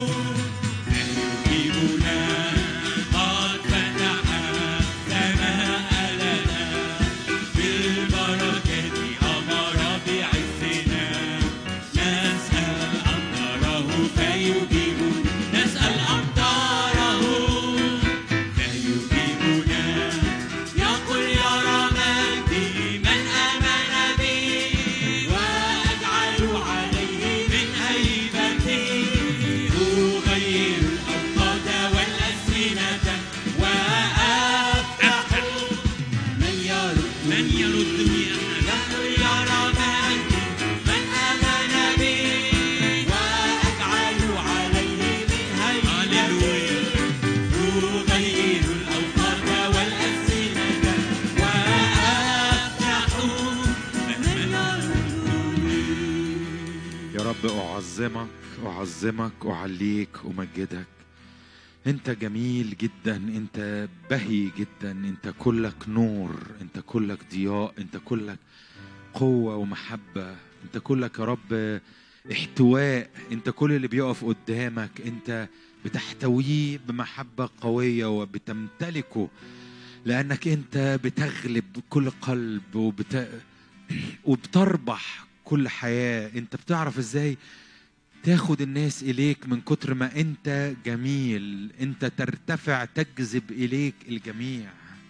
يجيبنا قد فتح السماء لنا بالبركات أمر بعزنا نسأل أمطاره فيجيبنا نسأل أمطاره فيجيبنا يقول يا رمادي من آمن بي وأجعل عليه من هيبتي أغير الأوقات والأزمنة وأفتح من يرد من يردني يقول يا رمادي من آمن بي وأجعل عليه من هيبتي أغير الأوقات والأزمنة وأفتح من يردني يا رب أعظمك أعظمك أعليك أمجدك أنت جميل جدا أنت بهي جدا أنت كلك نور أنت كلك ضياء أنت كلك قوة ومحبة أنت كلك يا رب احتواء أنت كل اللي بيقف قدامك أنت بتحتويه بمحبة قوية وبتمتلكه لأنك أنت بتغلب كل قلب وبت... وبتربح كل حياة أنت بتعرف إزاي تاخد الناس إليك من كتر ما أنت جميل أنت ترتفع تجذب إليك الجميع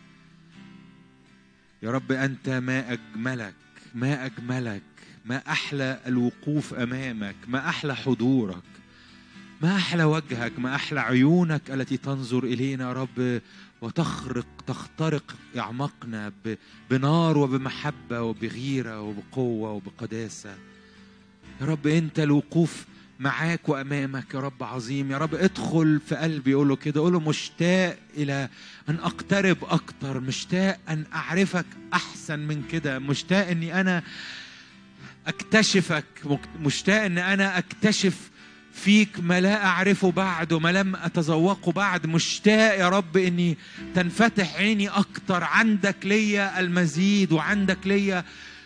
يا رب أنت ما أجملك ما أجملك ما أحلى الوقوف أمامك ما أحلى حضورك ما أحلى وجهك ما أحلى عيونك التي تنظر إلينا يا رب وتخرق تخترق أعماقنا ب- بنار وبمحبة وبغيرة وبقوة وبقداسة يا رب أنت الوقوف معاك وأمامك يا رب عظيم يا رب ادخل في قلبي قول له كده قول له مشتاق إلى أن أقترب أكتر مشتاق أن أعرفك أحسن من كده مشتاق أني أنا أكتشفك مشتاق أن أنا أكتشف فيك ما لا أعرفه بعد وما لم أتذوقه بعد مشتاق يا رب إني تنفتح عيني أكتر عندك ليا المزيد وعندك ليا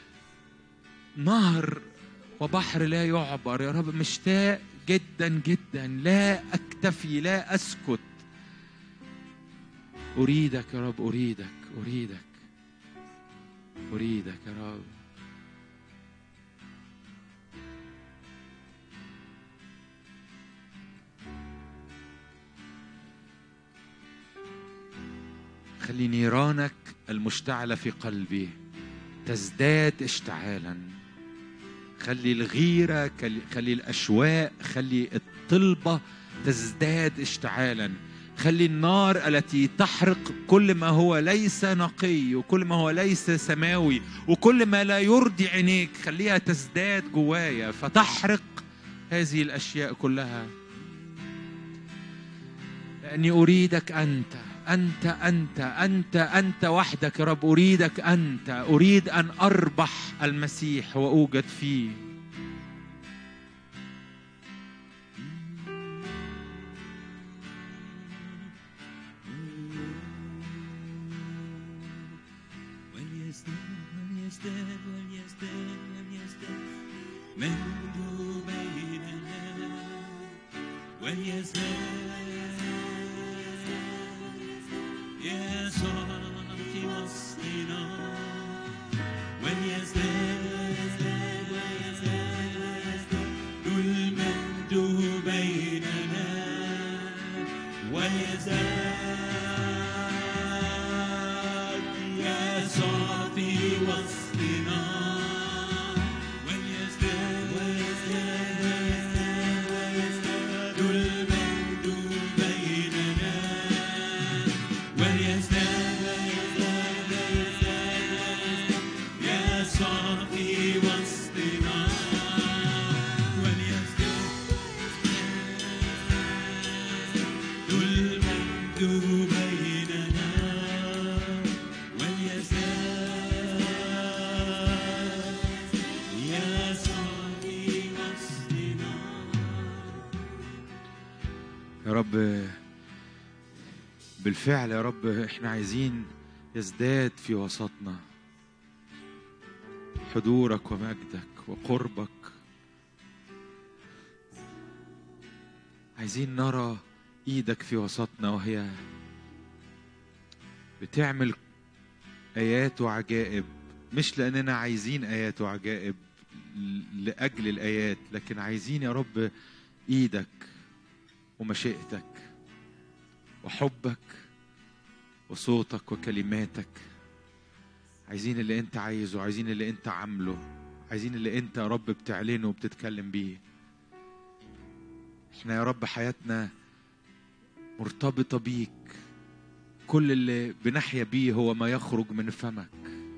نهر وبحر لا يعبر يا رب مشتاق جدا جدا لا أكتفي لا أسكت أريدك يا رب أريدك أريدك أريدك يا رب خلي نيرانك المشتعلة في قلبي تزداد اشتعالا خلي الغيرة خلي- خلي الأشواق خلي الطلبة تزداد اشتعالا خلي النار التي تحرق كل ما هو ليس نقي وكل ما هو ليس سماوي وكل ما لا يرضي عينيك خليها تزداد جوايا فتحرق هذه الأشياء كلها لأني أريدك أنت أنت أنت أنت أنت وحدك يا رب أريدك أنت أريد أن أربح المسيح وأوجد فيه وليزداد وليزداد وليزداد وليزداد مجد بيننا وليزداد يا صاحي وسطنا وليزداد وليزداد المجد بيننا وليزداد يا صافي وسطنا وليزداد وليزداد وليزداد المجد بيننا وليزداد وليزداد وليزداد يا صافي وسطنا وليزداد المجد بيننا وليزداد يا صافي وسطنا يا رب بالفعل يا رب احنا عايزين يزداد في وسطنا حضورك ومجدك وقربك عايزين نرى ايدك في وسطنا وهي بتعمل ايات وعجائب مش لاننا عايزين ايات وعجائب لاجل الايات لكن عايزين يا رب ايدك ومشيئتك وحبك وصوتك وكلماتك عايزين اللي انت عايزه عايزين اللي انت عامله عايزين اللي انت يا رب بتعلنه وبتتكلم بيه احنا يا رب حياتنا مرتبطة بيك كل اللي بنحيا بيه هو ما يخرج من فمك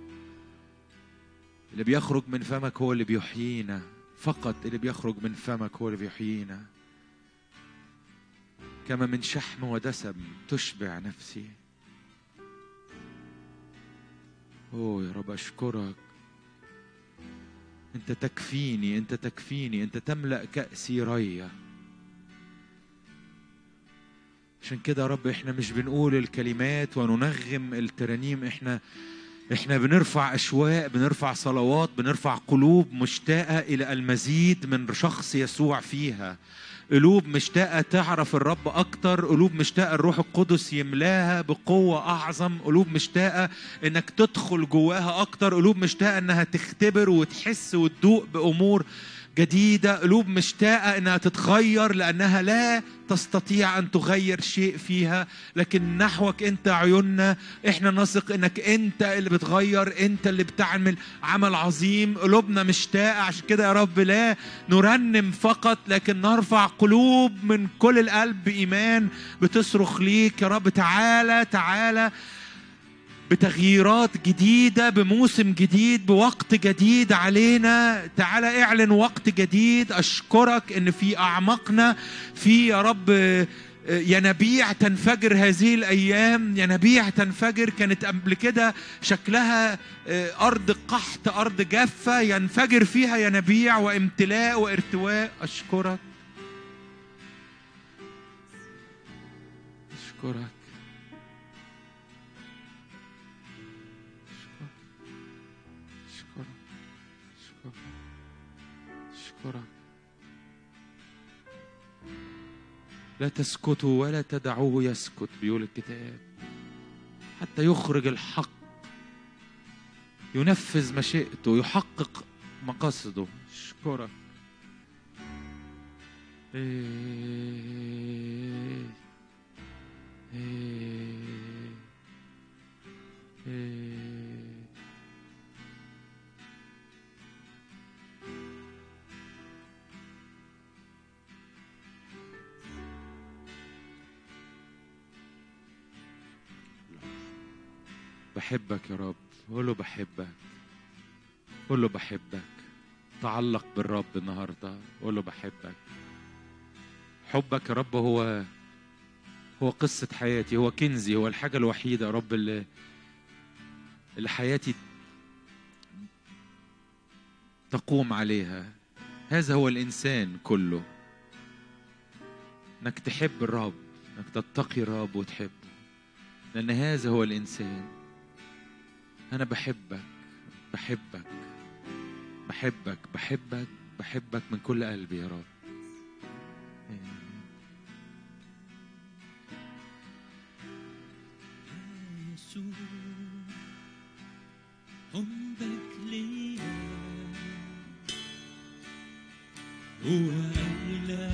اللي بيخرج من فمك هو اللي بيحيينا فقط اللي بيخرج من فمك هو اللي بيحيينا كما من شحم ودسم تشبع نفسي اوه يا رب اشكرك انت تكفيني انت تكفيني انت تملا كاسي ريه عشان كده يا رب احنا مش بنقول الكلمات وننغم الترانيم احنا احنا بنرفع اشواق بنرفع صلوات بنرفع قلوب مشتاقه الى المزيد من شخص يسوع فيها قلوب مشتاقة تعرف الرب أكتر قلوب مشتاقة الروح القدس يملاها بقوة أعظم قلوب مشتاقة إنك تدخل جواها أكتر قلوب مشتاقة إنها تختبر وتحس وتدوق بأمور جديدة قلوب مشتاقة إنها تتغير لأنها لا تستطيع أن تغير شيء فيها لكن نحوك أنت عيوننا إحنا نثق إنك أنت اللي بتغير أنت اللي بتعمل عمل عظيم قلوبنا مشتاقة عشان كده يا رب لا نرنم فقط لكن نرفع قلوب من كل القلب بإيمان بتصرخ ليك يا رب تعالى تعالى بتغييرات جديدة بموسم جديد بوقت جديد علينا تعالى اعلن وقت جديد أشكرك إن في أعماقنا في يا رب ينابيع تنفجر هذه الأيام ينابيع تنفجر كانت قبل كده شكلها أرض قحط أرض جافة ينفجر فيها ينابيع وامتلاء وارتواء أشكرك أشكرك أشكرك أشكرك أشكرك لا تسكتوا ولا تدعوه يسكت بيقول الكتاب حتى يخرج الحق ينفذ مشيئته يحقق مقاصده اشكرك إيه إيه إيه بحبك يا رب قول له بحبك قول له بحبك تعلق بالرب النهارده قول له بحبك حبك يا رب هو هو قصة حياتي هو كنزي هو الحاجة الوحيدة يا رب اللي اللي حياتي تقوم عليها هذا هو الإنسان كله إنك تحب الرب إنك تتقي الرب وتحبه لأن هذا هو الإنسان أنا بحبك بحبك بحبك بحبك بحبك من كل قلبي يا رب يسوع حبك ليا هو أغلى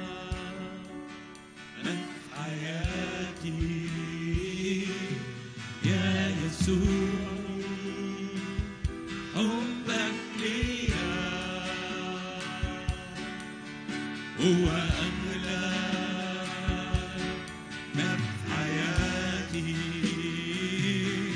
ما في حياتي يا يسوع حبك ليا هو أغلى ما في حياتي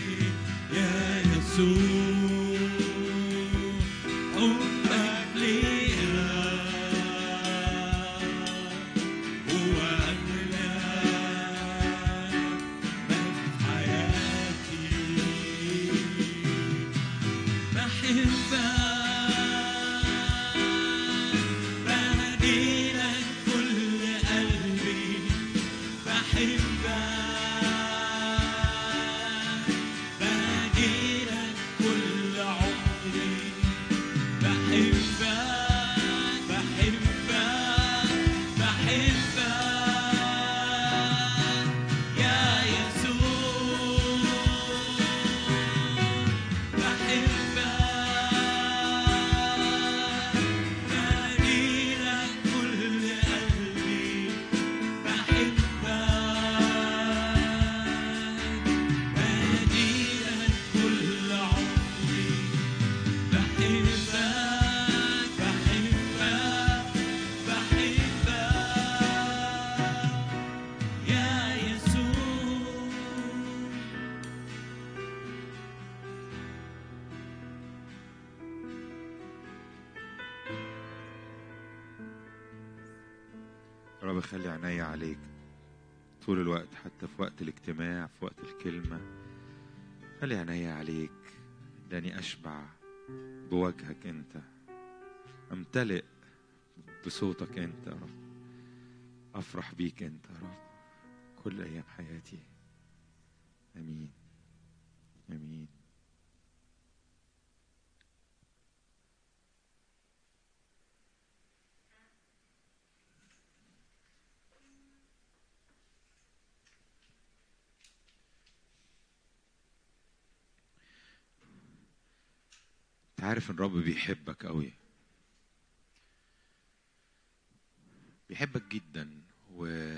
خلي عينيا عليك طول الوقت حتى في وقت الاجتماع في وقت الكلمة خلي عينيا عليك لاني اشبع بوجهك انت امتلئ بصوتك انت يا رب افرح بيك انت يا رب كل ايام حياتي امين امين انت عارف ان الرب بيحبك قوي بيحبك جدا و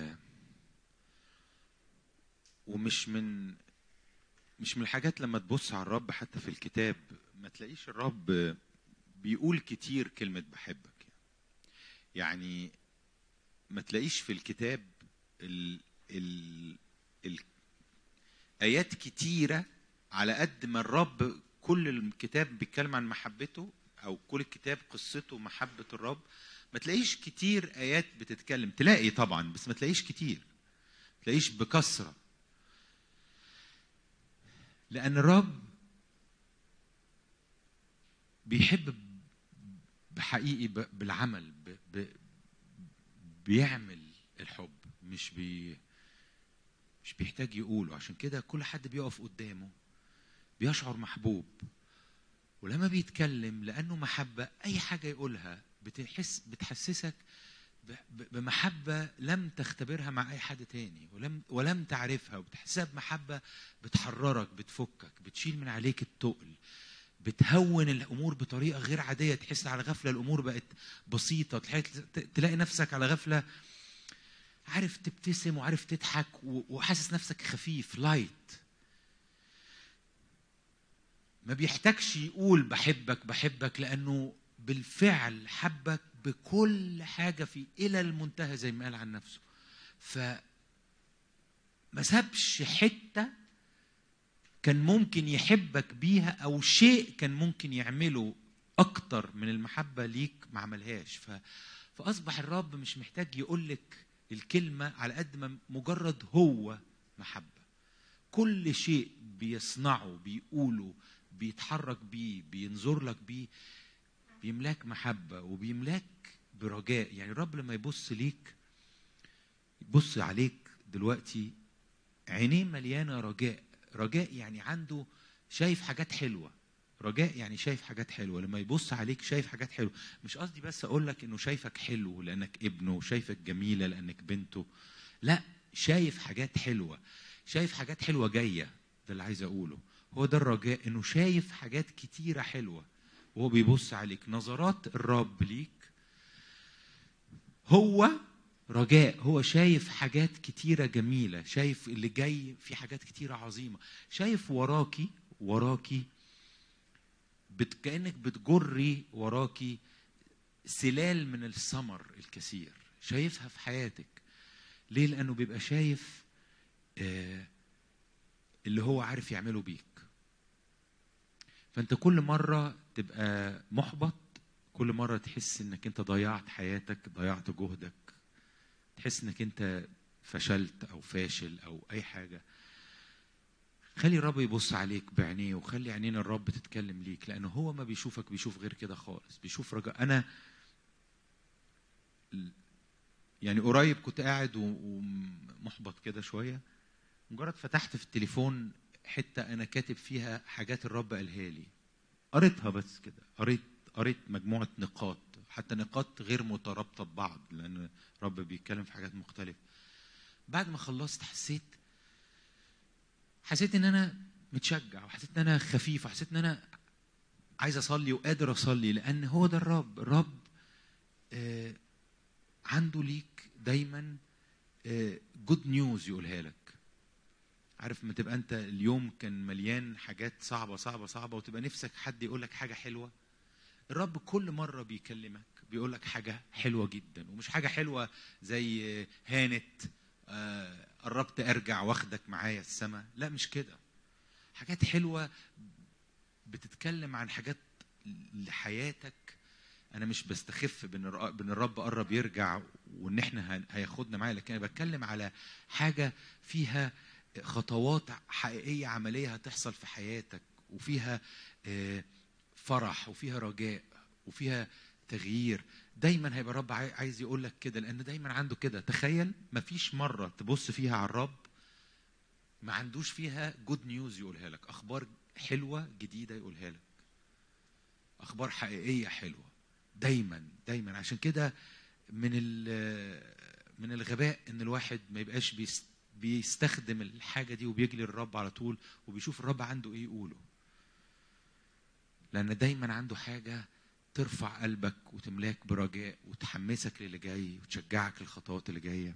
ومش من مش من الحاجات لما تبص على الرب حتى في الكتاب ما تلاقيش الرب بيقول كتير كلمة بحبك يعني ما تلاقيش في الكتاب ال ال ال آيات كتيرة على قد ما الرب كل الكتاب بيتكلم عن محبته أو كل الكتاب قصته محبة الرب ما تلاقيش كتير آيات بتتكلم تلاقي طبعا بس ما تلاقيش كتير ما تلاقيش بكثرة لأن الرب بيحب بحقيقي ب- بالعمل ب- ب- بيعمل الحب مش بي مش بيحتاج يقوله عشان كده كل حد بيقف قدامه بيشعر محبوب ولما بيتكلم لأنه محبة أي حاجة يقولها بتحس بتحسسك ب- ب- بمحبة لم تختبرها مع أي حد تاني ولم ولم تعرفها وبتحسها بمحبة بتحررك بتفكك بتشيل من عليك التقل بتهون الامور بطريقه غير عاديه تحس على غفله الامور بقت بسيطه تلاقي- تلاقي نفسك على غفله عارف تبتسم وعارف تضحك و- وحاسس نفسك خفيف لايت ما بيحتاجش يقول بحبك بحبك لانه بالفعل حبك بكل حاجه في الى المنتهى زي ما قال عن نفسه ف ما سابش حته كان ممكن يحبك بيها او شيء كان ممكن يعمله اكتر من المحبه ليك ما عملهاش ف... فاصبح الرب مش محتاج يقول لك الكلمه على قد ما مجرد هو محبه كل شيء بيصنعه بيقوله بيتحرك بيه بينظر لك بيه بيملاك محبه وبيملاك برجاء يعني الرب لما يبص ليك يبص عليك دلوقتي عينيه مليانه رجاء رجاء يعني عنده شايف حاجات حلوه رجاء يعني شايف حاجات حلوه لما يبص عليك شايف حاجات حلوه مش قصدي بس اقول لك انه شايفك حلو لانك ابنه وشايفك جميله لانك بنته لا شايف حاجات حلوه شايف حاجات حلوه جايه ده اللي عايز اقوله هو ده الرجاء انه شايف حاجات كتيره حلوه وهو بيبص عليك نظرات الرب ليك هو رجاء هو شايف حاجات كتيرة جميلة شايف اللي جاي في حاجات كتيرة عظيمة شايف وراكي وراكي بت... كأنك بتجري وراكي سلال من الثمر الكثير شايفها في حياتك ليه لأنه بيبقى شايف آه اللي هو عارف يعمله بيك فأنت كل مرة تبقى محبط كل مرة تحس إنك أنت ضيعت حياتك ضيعت جهدك تحس انك انت فشلت او فاشل او اي حاجه خلي الرب يبص عليك بعينيه وخلي عينين الرب تتكلم ليك لانه هو ما بيشوفك بيشوف غير كده خالص بيشوف رجاء انا يعني قريب كنت قاعد و- ومحبط كده شويه مجرد فتحت في التليفون حته انا كاتب فيها حاجات الرب قالها لي قريتها بس كده قريت قريت مجموعه نقاط حتى نقاط غير مترابطه ببعض لان الرب بيتكلم في حاجات مختلفه بعد ما خلصت حسيت حسيت ان انا متشجع وحسيت ان انا خفيف وحسيت ان انا عايز اصلي وقادر اصلي لان هو ده الرب الرب آه عنده ليك دايما جود نيوز يقولها لك عارف ما تبقى انت اليوم كان مليان حاجات صعبه صعبه صعبه وتبقى نفسك حد يقول لك حاجه حلوه الرب كل مره بيكلمك بيقول لك حاجه حلوه جدا ومش حاجه حلوه زي هانت آه، قربت ارجع واخدك معايا السما لا مش كده حاجات حلوه بتتكلم عن حاجات لحياتك انا مش بستخف بان الر- بان الرب قرب يرجع وان احنا هن- هياخدنا معاه لكن انا بتكلم على حاجه فيها خطوات حقيقيه عمليه هتحصل في حياتك وفيها آه، فرح وفيها رجاء وفيها تغيير دايما هيبقى الرب عاي- عايز يقول لك كده لان دايما عنده كده تخيل مفيش مره تبص فيها على الرب ما عندوش فيها جود نيوز يقولها لك اخبار حلوه جديده يقولها لك اخبار حقيقيه حلوه دايما دايما عشان كده من ال- من الغباء ان الواحد ما يبقاش بيست- بيستخدم الحاجه دي وبيجري الرب على طول وبيشوف الرب عنده ايه يقوله لان دايما عنده حاجه ترفع قلبك وتملاك برجاء وتحمسك للي جاي وتشجعك للخطوات اللي جايه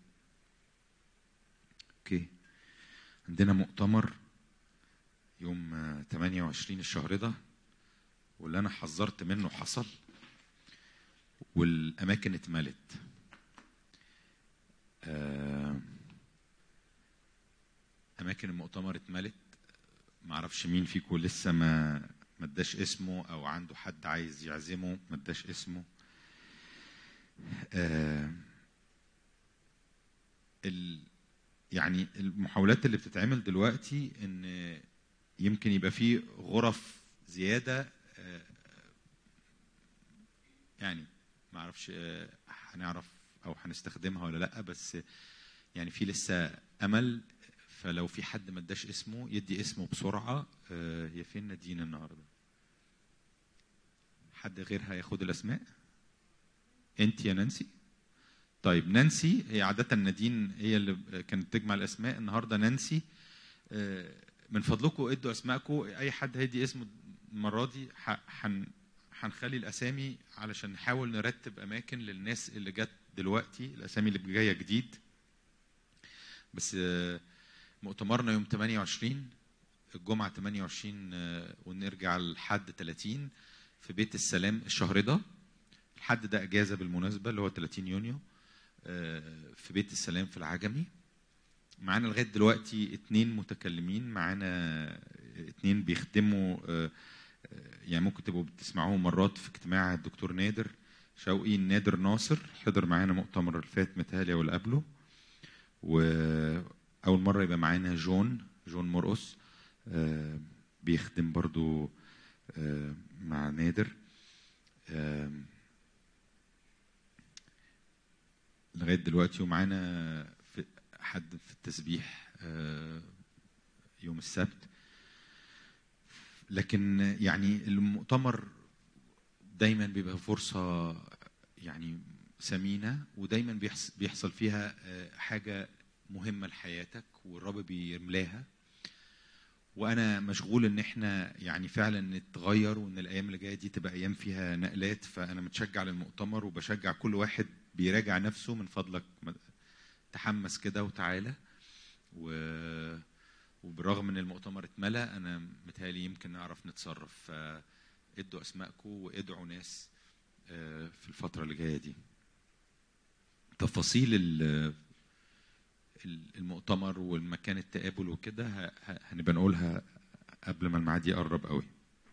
اوكي عندنا مؤتمر يوم آه، 28 الشهر ده واللي انا حذرت منه حصل والاماكن اتملت آه، اماكن المؤتمر اتملت معرفش مين فيكم لسه ما ما اداش اسمه او عنده حد عايز يعزمه ما اداش اسمه آه، ال يعني المحاولات اللي بتتعمل دلوقتي ان يمكن يبقى في غرف زياده آه، يعني ما اعرفش آه، هنعرف او هنستخدمها ولا لا بس يعني في لسه امل فلو في حد ما اداش اسمه يدي اسمه بسرعه آه، هي فين نادين النهارده حد غيرها ياخد الاسماء انت يا نانسي طيب نانسي هي عادة نادين هي اللي كانت تجمع الأسماء النهاردة نانسي آه، من فضلكم ادوا أسماءكم أي حد هيدي اسمه المرة دي ح- هن- هنخلي الأسامي علشان نحاول نرتب أماكن للناس اللي جت دلوقتي الأسامي اللي جاية جديد بس آه، مؤتمرنا يوم 28 الجمعة 28 آه، ونرجع لحد 30 في بيت السلام الشهر ده الحد ده اجازه بالمناسبه اللي هو 30 يونيو آه، في بيت السلام في العجمي معانا لغايه دلوقتي اتنين متكلمين معانا اتنين بيخدموا آه، آه، يعني ممكن تبقوا بتسمعوهم مرات في اجتماع الدكتور نادر شوقي نادر ناصر حضر معانا مؤتمر اللي فات متهيألي او اللي قبله واول مره يبقى معانا جون جون مرقص آه، بيخدم برضو آه، مع نادر آم، لغايه دلوقتي ومعانا في حد في التسبيح آه، يوم السبت لكن يعني المؤتمر دايما بيبقى فرصه يعني ثمينه ودايما بيحص- بيحصل فيها آه، حاجه مهمه لحياتك والرب بيملاها وانا مشغول ان احنا يعني فعلا نتغير وان الايام اللي جايه دي تبقى ايام فيها نقلات فانا متشجع للمؤتمر وبشجع كل واحد بيراجع نفسه من فضلك ما- تحمس كده وتعالى و وبرغم ان المؤتمر اتملى انا متهيألي يمكن نعرف نتصرف فادوا اسمائكم وادعوا ناس آه، في الفتره اللي جايه دي تفاصيل ال- المؤتمر والمكان التقابل وكده ه- ه- هنبقى نقولها قبل ما الميعاد يقرب قوي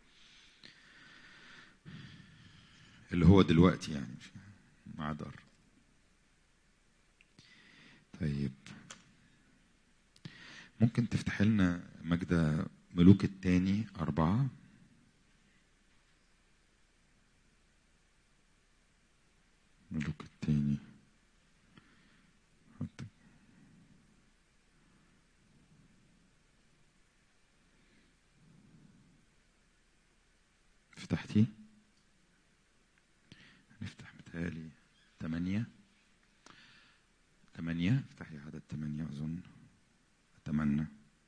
اللي هو دلوقتي يعني مش ميعاد قرب طيب ممكن تفتح لنا مجدة ملوك التاني أربعة ملوك التاني حط فتحتي نفتح متهيألي تمانية تمانية افتحي عدد تمانية أظن أتمنى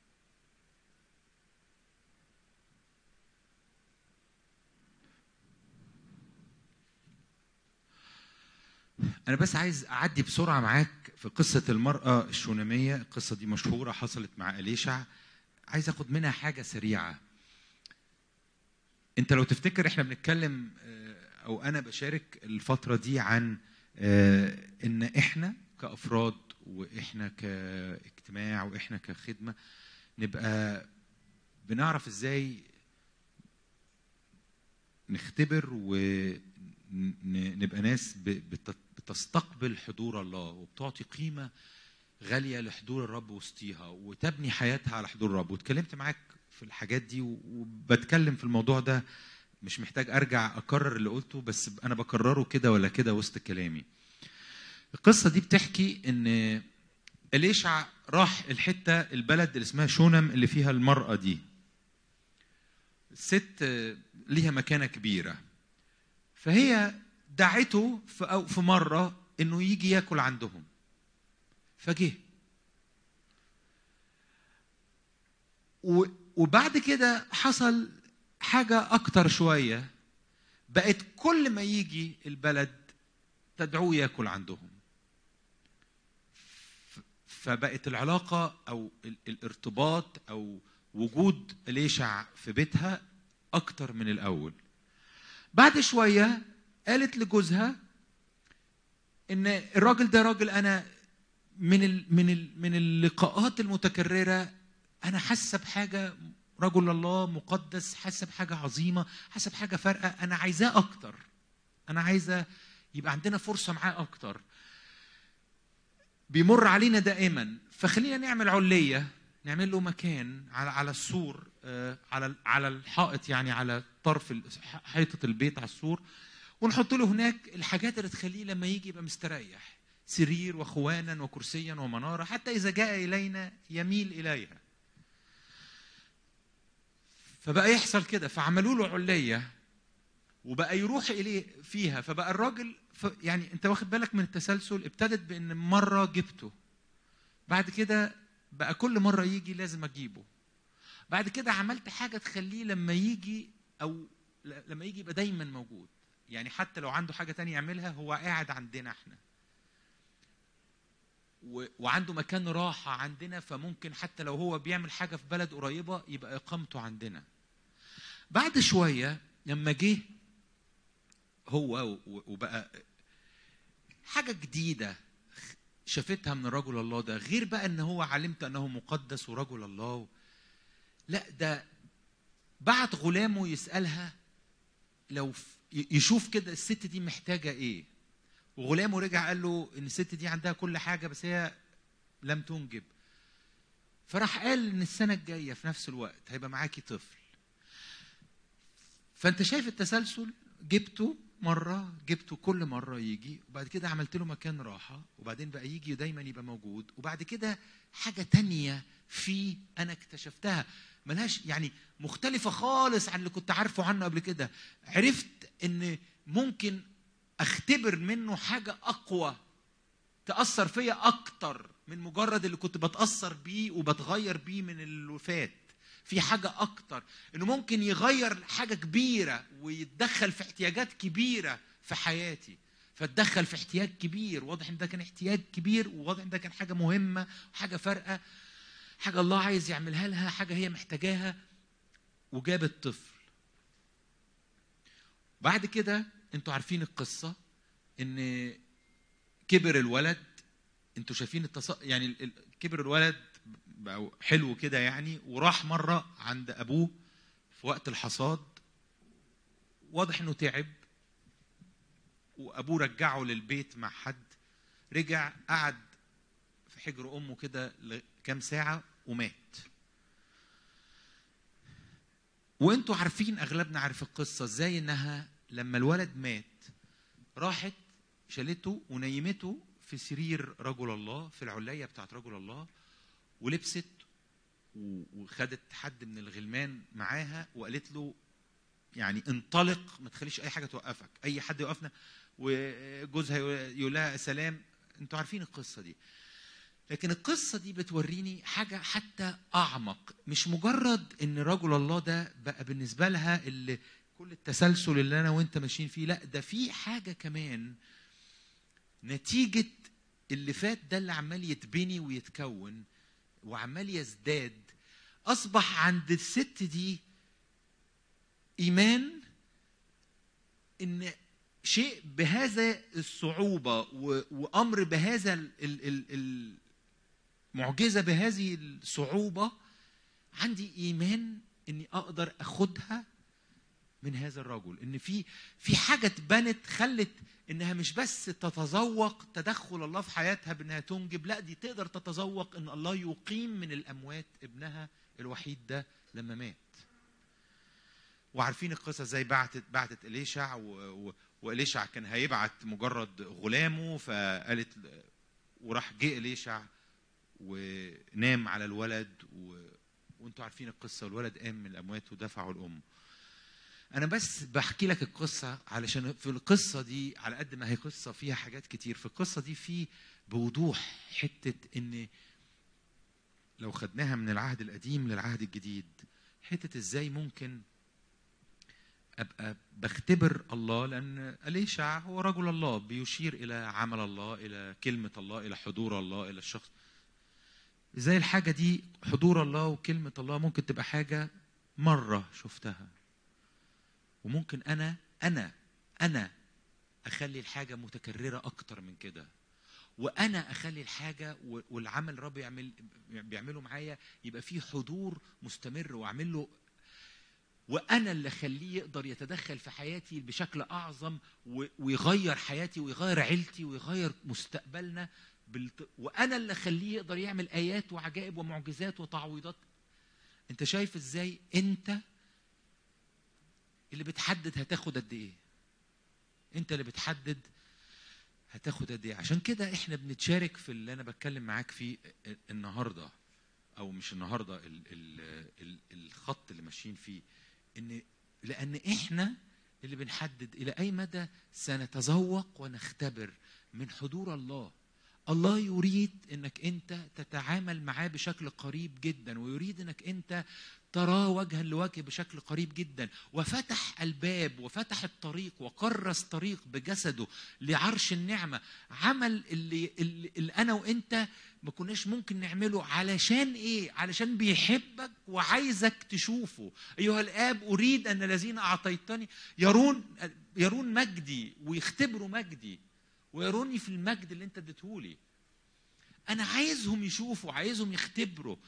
أنا بس عايز أعدي بسرعة معاك في قصة المرأة الشونامية القصة دي مشهورة حصلت مع أليشع عايز أخد منها حاجة سريعة انت لو تفتكر احنا بنتكلم آه، او انا بشارك الفتره دي عن آه، ان احنا كافراد واحنا كاجتماع واحنا كخدمه نبقى بنعرف ازاي نختبر ن- نبقى ناس ب- بت- بتستقبل حضور الله وبتعطي قيمه غاليه لحضور الرب وسطيها وتبني حياتها على حضور الرب واتكلمت معاك في الحاجات دي و- وبتكلم في الموضوع ده مش محتاج ارجع اكرر اللي قلته بس انا بكرره كده ولا كده وسط كلامي القصه دي بتحكي ان اليشع راح الحته البلد اللي اسمها شونم اللي فيها المراه دي الست آه، ليها مكانه كبيره فهي دعته في أو في مره انه يجي ياكل عندهم فجه و- وبعد كده حصل حاجه اكتر شويه بقت كل ما يجي البلد تدعوه ياكل عندهم ف- فبقت العلاقه او ال- الارتباط او وجود اليشع في بيتها اكتر من الاول بعد شويه قالت لجوزها ان الراجل ده راجل انا من ال من ال من اللقاءات المتكرره انا حاسه بحاجه رجل الله مقدس حاسه بحاجه عظيمه حاسه بحاجه فارقه انا عايزاه اكتر انا عايزه يبقى عندنا فرصه معاه اكتر بيمر علينا دائما فخلينا نعمل عليه نعمل له مكان على على السور آه، على على الحائط يعني على طرف ال- حيطه البيت على السور ونحط له هناك الحاجات اللي تخليه لما يجي يبقى مستريح سرير وخوانا وكرسيا ومناره حتى اذا جاء الينا يميل اليها فبقى يحصل كده فعملوا له عليه وبقى يروح اليه فيها فبقى الراجل ف يعني انت واخد بالك من التسلسل ابتدت بان مره جبته بعد كده بقى كل مره يجي لازم اجيبه بعد كده عملت حاجه تخليه لما يجي او ل- لما يجي يبقى دايما موجود يعني حتى لو عنده حاجه تانية يعملها هو قاعد عندنا احنا و- وعنده مكان راحه عندنا فممكن حتى لو هو بيعمل حاجه في بلد قريبه يبقى اقامته عندنا بعد شويه لما جه هو و- وبقى حاجه جديده شافتها من رجل الله ده غير بقى ان هو علمت انه مقدس ورجل الله لا ده بعت غلامه يسالها لو ف- ي- يشوف كده الست دي محتاجه ايه وغلامه رجع قال له ان الست دي عندها كل حاجه بس هي لم تنجب فراح قال ان السنه الجايه في نفس الوقت هيبقى معاكي طفل فانت شايف التسلسل جبته مره جبته كل مره يجي وبعد كده عملت له مكان راحه وبعدين بقى يجي دايما يبقى موجود وبعد كده حاجه تانية في انا اكتشفتها ملهاش يعني مختلفه خالص عن اللي كنت عارفه عنه قبل كده عرفت ان ممكن اختبر منه حاجه اقوى تاثر فيا اكتر من مجرد اللي كنت بتاثر بيه وبتغير بيه من اللي فات في حاجه اكتر انه ممكن يغير حاجه كبيره ويتدخل في احتياجات كبيره في حياتي فاتدخل في احتياج كبير واضح ان ده كان احتياج كبير وواضح ان ده كان حاجه مهمه وحاجه فارقه حاجه الله عايز يعملها لها حاجه هي محتاجاها وجابت طفل بعد كده انتوا عارفين القصه ان كبر الولد انتوا شايفين التص... يعني ال- ال- كبر الولد بقى حلو كده يعني وراح مره عند ابوه في وقت الحصاد واضح انه تعب وابوه رجعه للبيت مع حد رجع قعد في حجر امه كده لكام ساعه ومات وانتوا عارفين اغلبنا عارف القصه ازاي انها لما الولد مات راحت شالته ونيمته في سرير رجل الله في العلية بتاعت رجل الله ولبست و- وخدت حد من الغلمان معاها وقالت له يعني انطلق ما تخليش اي حاجه توقفك اي حد يوقفنا وجوزها يقول لها سلام انتوا عارفين القصه دي لكن القصة دي بتوريني حاجة حتى أعمق مش مجرد إن رجل الله ده بقى بالنسبة لها اللي كل التسلسل اللي أنا وأنت ماشيين فيه لا ده في حاجة كمان نتيجة اللي فات ده اللي عمال يتبني ويتكون وعمال يزداد أصبح عند الست دي إيمان إن شيء بهذا الصعوبة و- وأمر بهذا ال- ال- ال- ال- معجزة بهذه الصعوبة عندي إيمان إني أقدر أخدها من هذا الرجل ان في في حاجه اتبنت خلت انها مش بس تتذوق تدخل الله في حياتها بانها تنجب لا دي تقدر تتذوق ان الله يقيم من الاموات ابنها الوحيد ده لما مات وعارفين القصه ازاي بعتت بعتت اليشع و- و- واليشع كان هيبعت مجرد غلامه فقالت وراح جه اليشع ونام على الولد و... وانتوا عارفين القصه والولد قام من الاموات ودفعوا الام انا بس بحكي لك القصه علشان في القصه دي على قد ما هي قصه فيها حاجات كتير في القصه دي في بوضوح حته ان لو خدناها من العهد القديم للعهد الجديد حته ازاي ممكن ابقى بختبر الله لان اليشع هو رجل الله بيشير الى عمل الله الى كلمه الله الى حضور الله الى الشخص ازاي الحاجه دي حضور الله وكلمه الله ممكن تبقى حاجه مره شفتها وممكن انا انا انا اخلي الحاجه متكرره اكتر من كده وانا اخلي الحاجه و- والعمل الرب يعمل بيعمله معايا يبقى فيه حضور مستمر واعمل له وانا اللي اخليه يقدر يتدخل في حياتي بشكل اعظم و- ويغير حياتي ويغير عيلتي ويغير مستقبلنا بالت... وانا اللي اخليه يقدر يعمل ايات وعجائب ومعجزات وتعويضات انت شايف ازاي انت اللي بتحدد هتاخد قد ايه انت اللي بتحدد هتاخد قد ايه عشان كده احنا بنتشارك في اللي انا بتكلم معاك فيه النهارده او مش النهارده ال ال ال الخط اللي ماشيين فيه ان لان احنا اللي بنحدد الى اي مدى سنتذوق ونختبر من حضور الله الله يريد انك انت تتعامل معاه بشكل قريب جدا ويريد انك انت تراه وجها لوجه بشكل قريب جدا وفتح الباب وفتح الطريق وكرس طريق بجسده لعرش النعمه عمل اللي, اللي, اللي انا وانت ما كناش ممكن نعمله علشان ايه علشان بيحبك وعايزك تشوفه ايها الاب اريد ان الذين اعطيتني يرون يرون مجدي ويختبروا مجدي ويروني في المجد اللي انت اديتهولي انا عايزهم يشوفوا عايزهم يختبروا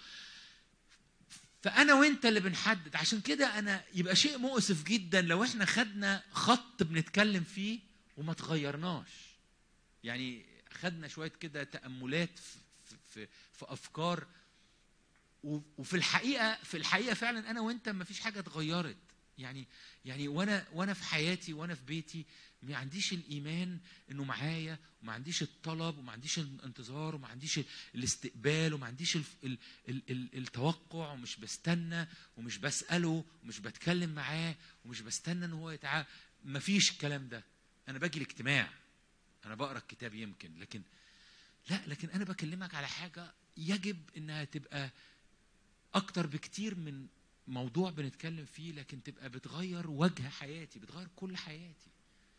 فانا وانت اللي بنحدد عشان كده انا يبقى شيء مؤسف جدا لو احنا خدنا خط بنتكلم فيه وما تغيرناش يعني خدنا شويه كده تاملات في, في, في افكار و- وفي الحقيقه في الحقيقه فعلا انا وانت ما فيش حاجه اتغيرت يعني يعني وانا وانا في حياتي وانا في بيتي ما عنديش الايمان انه معايا وما عنديش الطلب وما عنديش الانتظار وما عنديش الاستقبال وما عنديش ال ال ال ال التوقع ومش بستنى ومش بساله ومش بتكلم معاه ومش بستنى ان هو يتعامل ما فيش الكلام ده انا باجي الاجتماع انا بقرا الكتاب يمكن لكن لا لكن انا بكلمك على حاجه يجب انها تبقى اكتر بكتير من موضوع بنتكلم فيه لكن تبقى بتغير وجه حياتي بتغير كل حياتي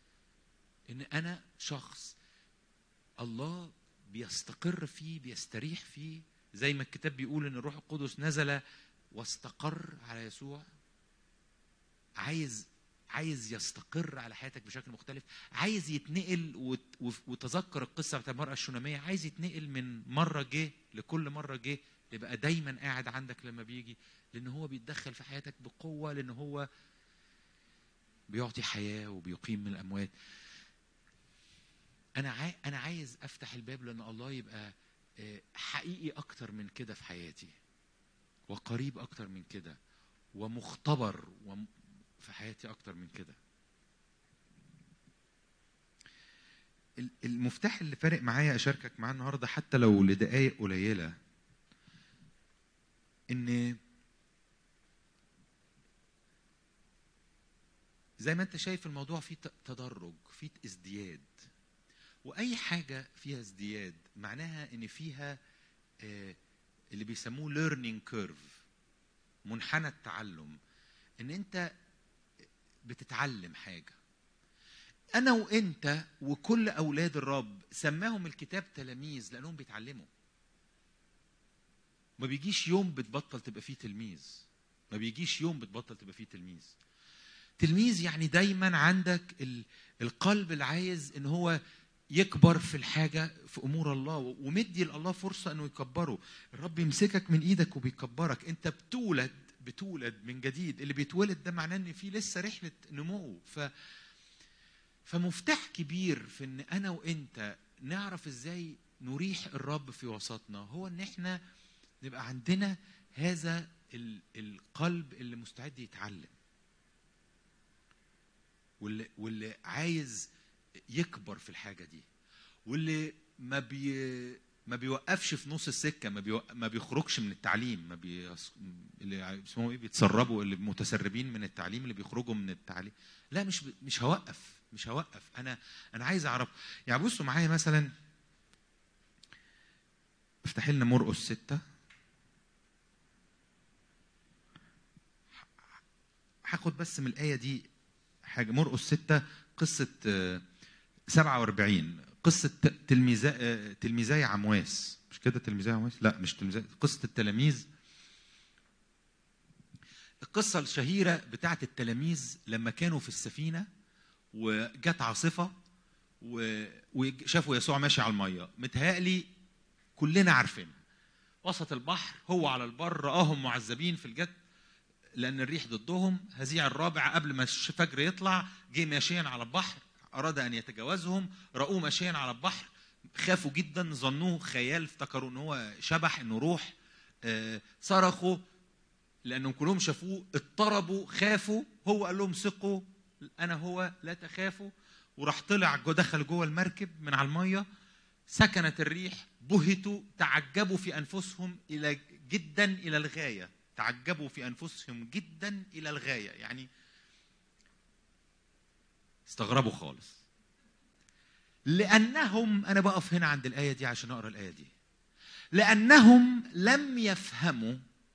ان انا شخص الله بيستقر فيه بيستريح فيه زي ما الكتاب بيقول ان الروح القدس نزل واستقر على يسوع عايز عايز يستقر على حياتك بشكل مختلف عايز يتنقل وت- وف- وتذكر القصه بتاع المراه الشوناميه عايز يتنقل من مره جه لكل مره جه يبقى دايما قاعد عندك لما بيجي لان هو بيتدخل في حياتك بقوه لان هو بيعطي حياه وبيقيم من الاموات انا عاي... انا عايز افتح الباب لان الله يبقى آه، حقيقي اكتر من كده في حياتي وقريب اكتر من كده ومختبر وم... في حياتي اكتر من كده ال- المفتاح اللي فارق معايا اشاركك معاه النهارده حتى لو لدقائق قليله ان زي ما انت شايف الموضوع فيه ت- تدرج فيه ازدياد واي حاجه فيها ازدياد معناها ان فيها آه، اللي بيسموه learning curve منحنى التعلم ان انت بتتعلم حاجه انا وانت وكل اولاد الرب سماهم الكتاب تلاميذ لانهم بيتعلموا ما بيجيش يوم بتبطل تبقى فيه تلميذ ما بيجيش يوم بتبطل تبقى فيه تلميذ تلميذ يعني دايما عندك ال- القلب اللي عايز ان هو يكبر في الحاجة في أمور الله ومدي لله فرصة أنه يكبره الرب يمسكك من إيدك وبيكبرك أنت بتولد بتولد من جديد اللي بيتولد ده معناه ان في لسه رحله نمو ف فمفتاح كبير في ان انا وانت نعرف ازاي نريح الرب في وسطنا هو ان احنا نبقى عندنا هذا ال- القلب اللي مستعد يتعلم واللي واللي عايز يكبر في الحاجه دي واللي ما بي ما بيوقفش في نص السكه ما بيو... ما بيخرجش من التعليم ما بي... اللي اسمهم ايه بيتسربوا اللي متسربين من التعليم اللي بيخرجوا من التعليم لا مش ب... مش هوقف مش هوقف انا انا عايز اعرف يعني بصوا معايا مثلا افتح لنا مرقس ستة هاخد بس من الآية دي حاجة مرقس ستة قصة آه، 47 قصة ت- تلميذا آه، تلميذي عمواس مش كده تلميذي عمواس؟ لا مش تلميذي قصة التلاميذ القصة الشهيرة بتاعت التلاميذ لما كانوا في السفينة وجت عاصفة و- وشافوا يسوع ماشي على المية متهيألي كلنا عارفينها وسط البحر هو على البر رآهم معذبين في الجد لأن الريح ضدهم هزيع الرابع قبل ما الفجر يطلع جه ماشيا على البحر أراد أن يتجاوزهم رأوه ماشيا على البحر خافوا جدا ظنوه خيال افتكروا ان هو شبح انه روح آه، صرخوا لانهم كلهم شافوه اضطربوا خافوا هو قال لهم ثقوا انا هو لا تخافوا وراح طلع جو دخل جوه المركب من على الميه سكنت الريح بهتوا تعجبوا في انفسهم الى جدا الى الغايه تعجبوا في انفسهم جدا الى الغايه يعني استغربوا خالص لانهم انا بقف هنا عند الايه دي عشان اقرا الايه دي لانهم لم يفهموا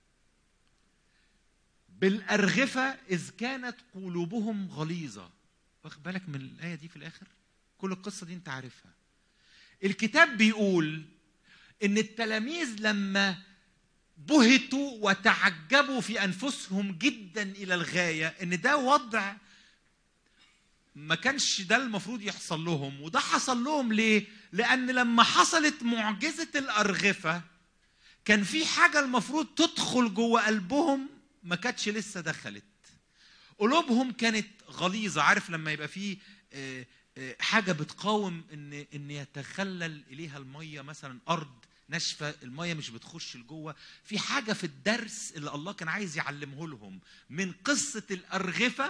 بالارغفه اذ كانت قلوبهم غليظه واخد بالك من الايه دي في الاخر كل القصه دي انت عارفها الكتاب بيقول ان التلاميذ لما بهتوا وتعجبوا في انفسهم جدا الى الغايه ان ده وضع ما كانش ده المفروض يحصل لهم وده حصل لهم ليه لان لما حصلت معجزه الارغفه كان في حاجه المفروض تدخل جوه قلبهم ما كانتش لسه دخلت قلوبهم كانت غليظه عارف لما يبقى في آه، آه، حاجه بتقاوم ان ان يتخلل اليها الميه مثلا ارض ناشفه الميه مش بتخش لجوه في حاجه في الدرس اللي الله كان عايز يعلمه لهم من قصه الارغفه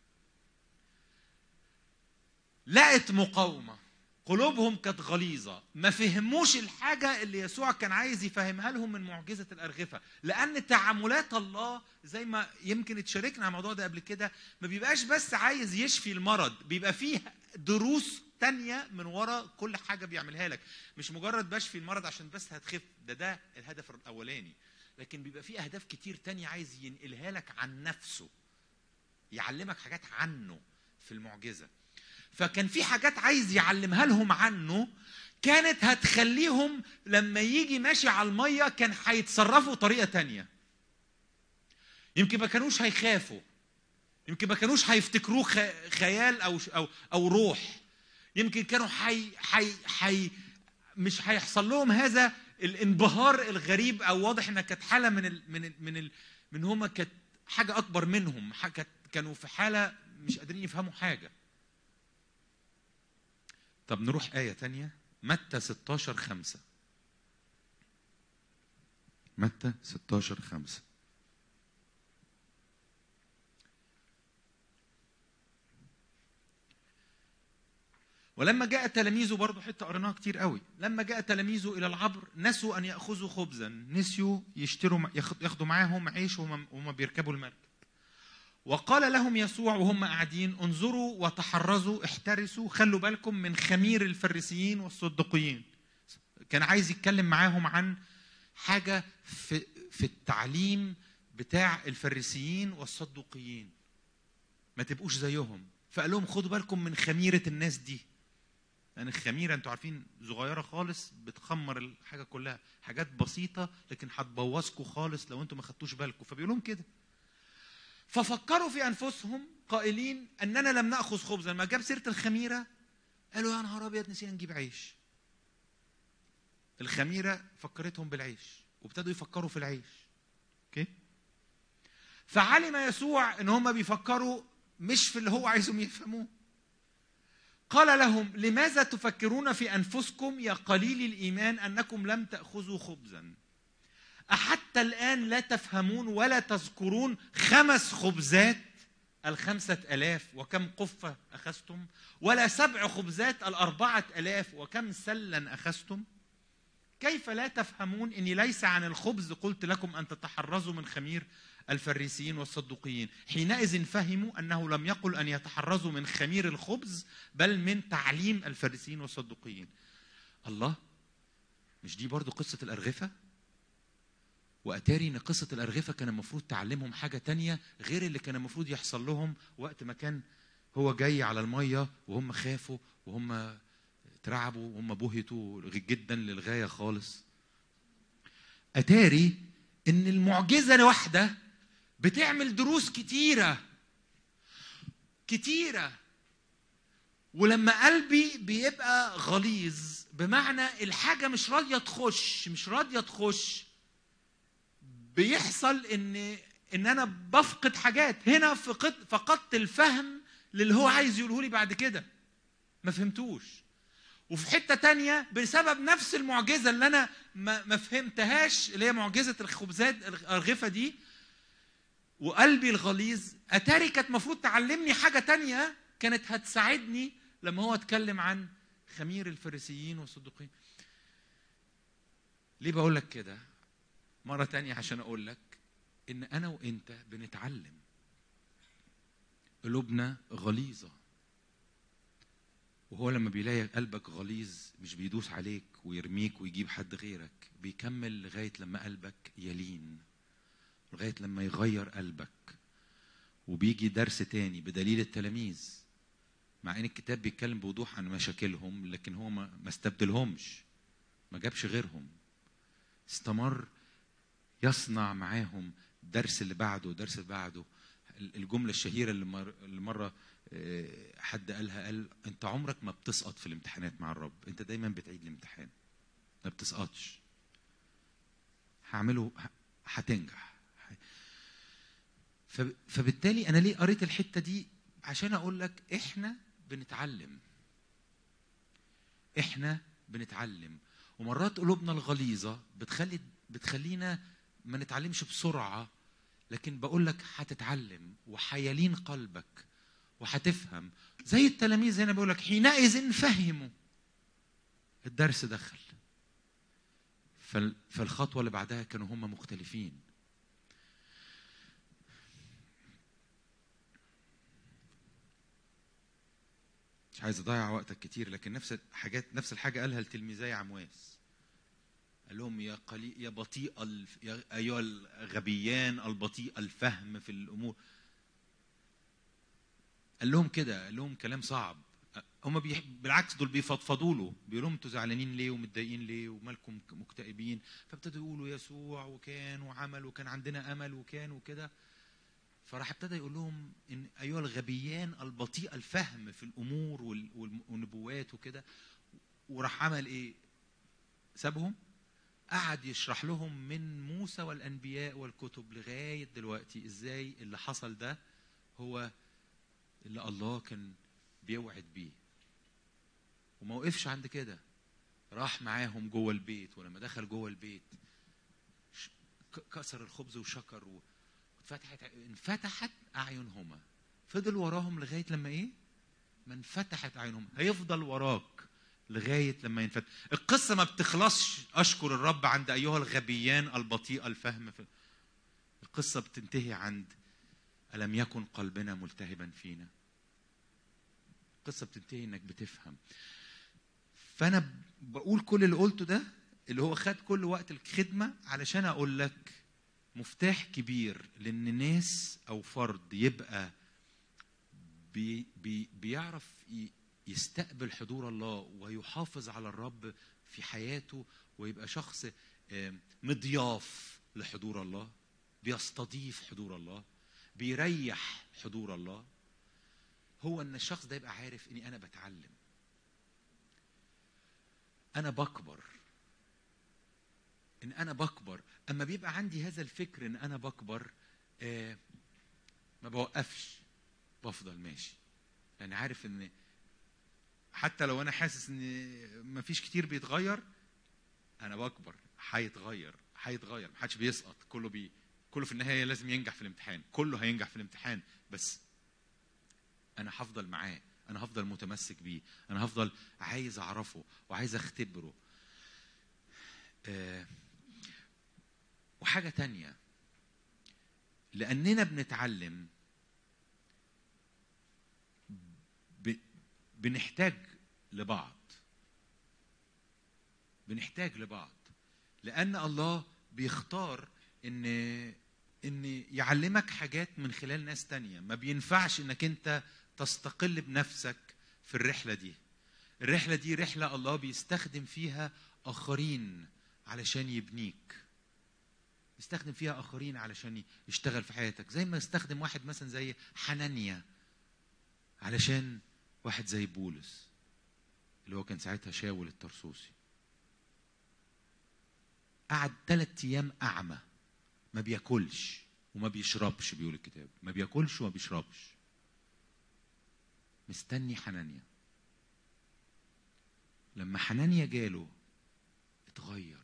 لقت مقاومه قلوبهم كانت غليظه ما فهموش الحاجه اللي يسوع كان عايز يفهمها لهم من معجزه الارغفه لان تعاملات الله زي ما يمكن اتشاركنا على الموضوع ده قبل كده ما بيبقاش بس عايز يشفي المرض بيبقى فيه دروس تانية من ورا كل حاجة بيعملها لك مش مجرد بشفي المرض عشان بس هتخف ده ده الهدف الأولاني لكن بيبقى فيه أهداف كتير تانية عايز ينقلها لك عن نفسه يعلمك حاجات عنه في المعجزة فكان في حاجات عايز يعلمها لهم عنه كانت هتخليهم لما يجي ماشي على المية كان هيتصرفوا طريقة تانية يمكن ما كانوش هيخافوا يمكن ما كانوش هيفتكروه خ- خيال او او او روح يمكن كانوا حي حي حي مش هيحصل لهم هذا الانبهار الغريب او واضح انها كانت حاله من ال من ال من ال من هما كانت حاجه اكبر منهم ح- كانت- كانوا في حاله مش قادرين يفهموا حاجه طب نروح آية تانية متى 16 5 متى 16 5 ولما جاء تلاميذه برضه حته قريناها كتير قوي لما جاء تلاميذه الى العبر نسوا ان ياخذوا خبزا نسيوا يشتروا ياخد- ياخدوا معاهم عيش وهم وهم بيركبوا المركب وقال لهم يسوع وهم قاعدين انظروا وتحرزوا احترسوا خلوا بالكم من خمير الفريسيين والصدقيين كان عايز يتكلم معاهم عن حاجه في في التعليم بتاع الفريسيين والصدقيين ما تبقوش زيهم فقال لهم خدوا بالكم من خميره الناس دي لان الخميره انتوا عارفين صغيره خالص بتخمر الحاجه كلها حاجات بسيطه لكن هتبوظكم خالص لو انتوا ما خدتوش بالكم فبيقول لهم كده ففكروا في انفسهم قائلين اننا لم ناخذ خبزا لما جاب سيره الخميره قالوا يا نهار ابيض نسينا نجيب عيش الخميره فكرتهم بالعيش وابتدوا يفكروا في العيش اوكي فعلم يسوع ان هم بيفكروا مش في اللي هو عايزهم يفهموه قال لهم لماذا تفكرون في انفسكم يا قليل الايمان انكم لم تاخذوا خبزا احتى الان لا تفهمون ولا تذكرون خمس خبزات الخمسة ألاف وكم قفة أخذتم ولا سبع خبزات الأربعة ألاف وكم سلا أخذتم كيف لا تفهمون اني ليس عن الخبز قلت لكم ان تتحرزوا من خمير الفريسيين والصدوقيين حينئذ فهموا انه لم يقل ان يتحرزوا من خمير الخبز بل من تعليم الفريسيين والصدوقيين الله مش دي برضو قصة الأرغفة وأتاري إن قصة الأرغفة كان المفروض تعلمهم حاجة تانية غير اللي كان المفروض يحصل لهم وقت ما كان هو جاي على المية وهم خافوا وهم اترعبوا وهم بهتوا جدا للغاية خالص أتاري إن المعجزة الواحدة بتعمل دروس كتيرة كتيرة ولما قلبي بيبقى غليظ بمعنى الحاجة مش راضية تخش مش راضية تخش بيحصل ان ان انا بفقد حاجات هنا فقدت فقدت الفهم للي هو عايز يقوله لي بعد كده ما فهمتوش وفي حته تانية بسبب نفس المعجزه اللي انا ما, ما فهمتهاش اللي هي معجزه الخبزات الارغفه دي وقلبي الغليظ اتاري كانت المفروض تعلمني حاجه تانية كانت هتساعدني لما هو اتكلم عن خمير الفريسيين والصدوقيين ليه بقول لك كده مرة تانية عشان أقول لك إن أنا وأنت بنتعلم قلوبنا غليظة وهو لما بيلاقي قلبك غليظ مش بيدوس عليك ويرميك ويجيب حد غيرك بيكمل لغاية لما قلبك يلين لغاية لما يغير قلبك وبيجي درس تاني بدليل التلاميذ مع ان الكتاب بيتكلم بوضوح عن مشاكلهم لكن هو ما ما استبدلهمش ما جابش غيرهم استمر يصنع معاهم الدرس اللي بعده الدرس اللي بعده الجمله الشهيره اللي مر- اللي مره آه، حد قالها قال انت عمرك ما بتسقط في الامتحانات مع الرب انت دايما بتعيد الامتحان ما بتسقطش هعمله ه- هتنجح فب- فبالتالي انا ليه قريت الحته دي عشان اقول لك احنا بنتعلم احنا بنتعلم ومرات قلوبنا الغليظه بتخلي بتخلينا ما نتعلمش بسرعه لكن بقول لك هتتعلم وحيلين قلبك وهتفهم زي التلاميذ هنا بيقول لك حينئذ فهموا الدرس دخل فال- فالخطوه اللي بعدها كانوا هم مختلفين مش عايز اضيع وقتك كتير لكن نفس الحاجات نفس الحاجه قالها لتلميذي عمواس قال لهم يا قليل يا بطيء الف... يا ايها الغبيان البطيء الفهم في الامور قال لهم كده قال لهم كلام صعب هم بيح... بالعكس دول بيفضفضوا له بيقولوا لهم انتوا زعلانين ليه ومتضايقين ليه ومالكم مكتئبين فابتدوا يقولوا يسوع وكان وعمل وكان عندنا امل وكان وكده فراح ابتدى يقول لهم ان ايها الغبيان البطيء الفهم في الامور وال- والم- والنبوات وكده وراح عمل ايه؟ سابهم قعد يشرح لهم من موسى والانبياء والكتب لغايه دلوقتي ازاي اللي حصل ده هو اللي الله كان بيوعد بيه وما وقفش عند كده راح معاهم جوه البيت ولما دخل جوه البيت ش- ك- كسر الخبز وشكر و... اتفتحت انفتحت اعينهما فضل وراهم لغايه لما ايه؟ ما انفتحت اعينهما هيفضل وراك لغايه لما ينفتح القصه ما بتخلصش اشكر الرب عند ايها الغبيان البطيء الفهم في القصه بتنتهي عند الم يكن قلبنا ملتهبا فينا القصه بتنتهي انك بتفهم فانا بقول كل اللي قلته ده اللي هو خد كل وقت الخدمه علشان اقول لك مفتاح كبير لان ناس او فرد يبقى بي بي بيعرف ي- يستقبل حضور الله ويحافظ على الرب في حياته ويبقى شخص آم، مضياف لحضور الله بيستضيف حضور الله بيريح حضور الله هو ان الشخص ده يبقى عارف اني انا بتعلم انا بكبر ان انا بكبر اما بيبقى عندي هذا الفكر ان انا بكبر آه ما بوقفش بفضل ماشي لان عارف ان حتى لو انا حاسس ان مفيش كتير بيتغير انا بكبر هيتغير هيتغير محدش بيسقط كله بي كله في النهايه لازم ينجح في الامتحان كله هينجح في الامتحان بس انا هفضل معاه انا هفضل متمسك بيه انا هفضل عايز اعرفه وعايز اختبره آه، وحاجه تانية لاننا بنتعلم ب... بنحتاج لبعض بنحتاج لبعض لان الله بيختار ان ان يعلمك حاجات من خلال ناس تانية ما بينفعش انك انت تستقل بنفسك في الرحله دي الرحله دي رحله الله بيستخدم فيها اخرين علشان يبنيك يستخدم فيها اخرين علشان يشتغل في حياتك زي ما يستخدم واحد مثلا زي حنانيا علشان واحد زي بولس اللي هو كان ساعتها شاول الترسوسي قعد ثلاث ايام اعمى ما بياكلش وما بيشربش بيقول الكتاب ما بياكلش وما بيشربش مستني حنانيا لما حنانيا جاله اتغير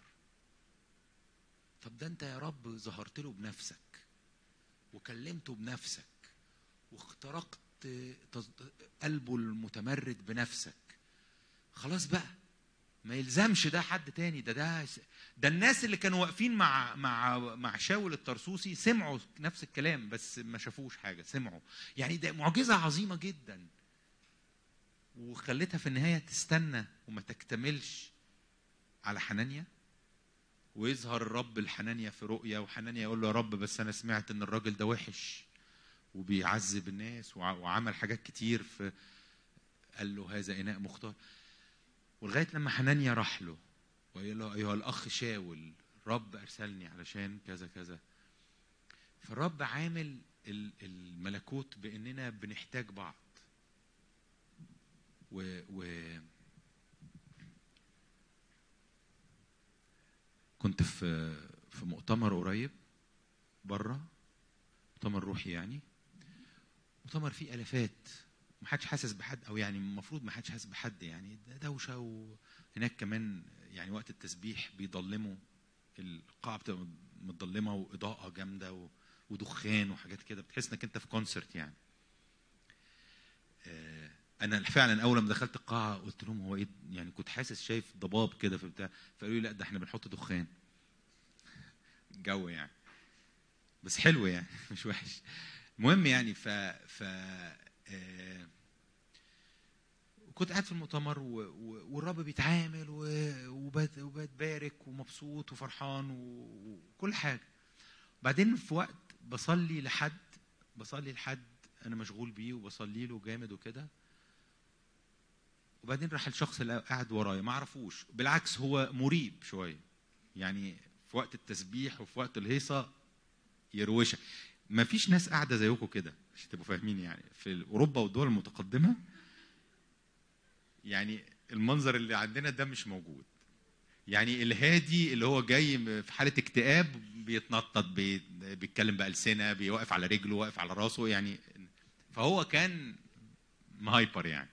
طب ده انت يا رب ظهرت له بنفسك وكلمته بنفسك واخترقت تص- قلبه المتمرد بنفسك خلاص بقى ما يلزمش ده حد تاني ده ده ده الناس اللي كانوا واقفين مع مع مع شاول الترسوسي سمعوا نفس الكلام بس ما شافوش حاجه سمعوا يعني ده معجزه عظيمه جدا وخلتها في النهايه تستنى وما تكتملش على حنانيا ويظهر الرب لحنانيا في رؤيا وحنانيا يقول له يا رب بس انا سمعت ان الراجل ده وحش وبيعذب الناس وع- وعمل حاجات كتير في قال له هذا اناء مختار ولغايه لما حنانيا راح له وقال له ايها الاخ شاول رب ارسلني علشان كذا كذا فالرب عامل ال- الملكوت باننا بنحتاج بعض و, و كنت في في مؤتمر قريب بره مؤتمر روحي يعني مؤتمر فيه الافات ما حدش حاسس بحد او يعني المفروض ما حدش حاسس بحد يعني ده دوشه وهناك كمان يعني وقت التسبيح بيضلموا القاعه بتبقى متضلمه واضاءه جامده و- ودخان وحاجات كده بتحس انك انت في كونسرت يعني آه، انا فعلا اول ما دخلت القاعه قلت لهم هو ايه يعني كنت حاسس شايف ضباب كده في بتاع فقالوا لي لا ده احنا بنحط دخان جو يعني بس حلو يعني مش وحش المهم يعني ف ف آه، كنت قاعد في المؤتمر و... و... والرب بيتعامل و... وبت... وبتبارك ومبسوط وفرحان و... وكل حاجه بعدين في وقت بصلي لحد بصلي لحد انا مشغول بيه وبصلي له جامد وكده وبعدين راح الشخص اللي قاعد ورايا ما اعرفوش بالعكس هو مريب شويه يعني في وقت التسبيح وفي وقت الهيصه يروشك ما فيش ناس قاعده زيكم كده عشان تبقوا فاهمين يعني في اوروبا والدول المتقدمه يعني المنظر اللي عندنا ده مش موجود يعني الهادي اللي هو جاي في حاله اكتئاب بيتنطط بي- بيتكلم بألسنة بيوقف على رجله واقف على راسه يعني فهو كان مهايبر يعني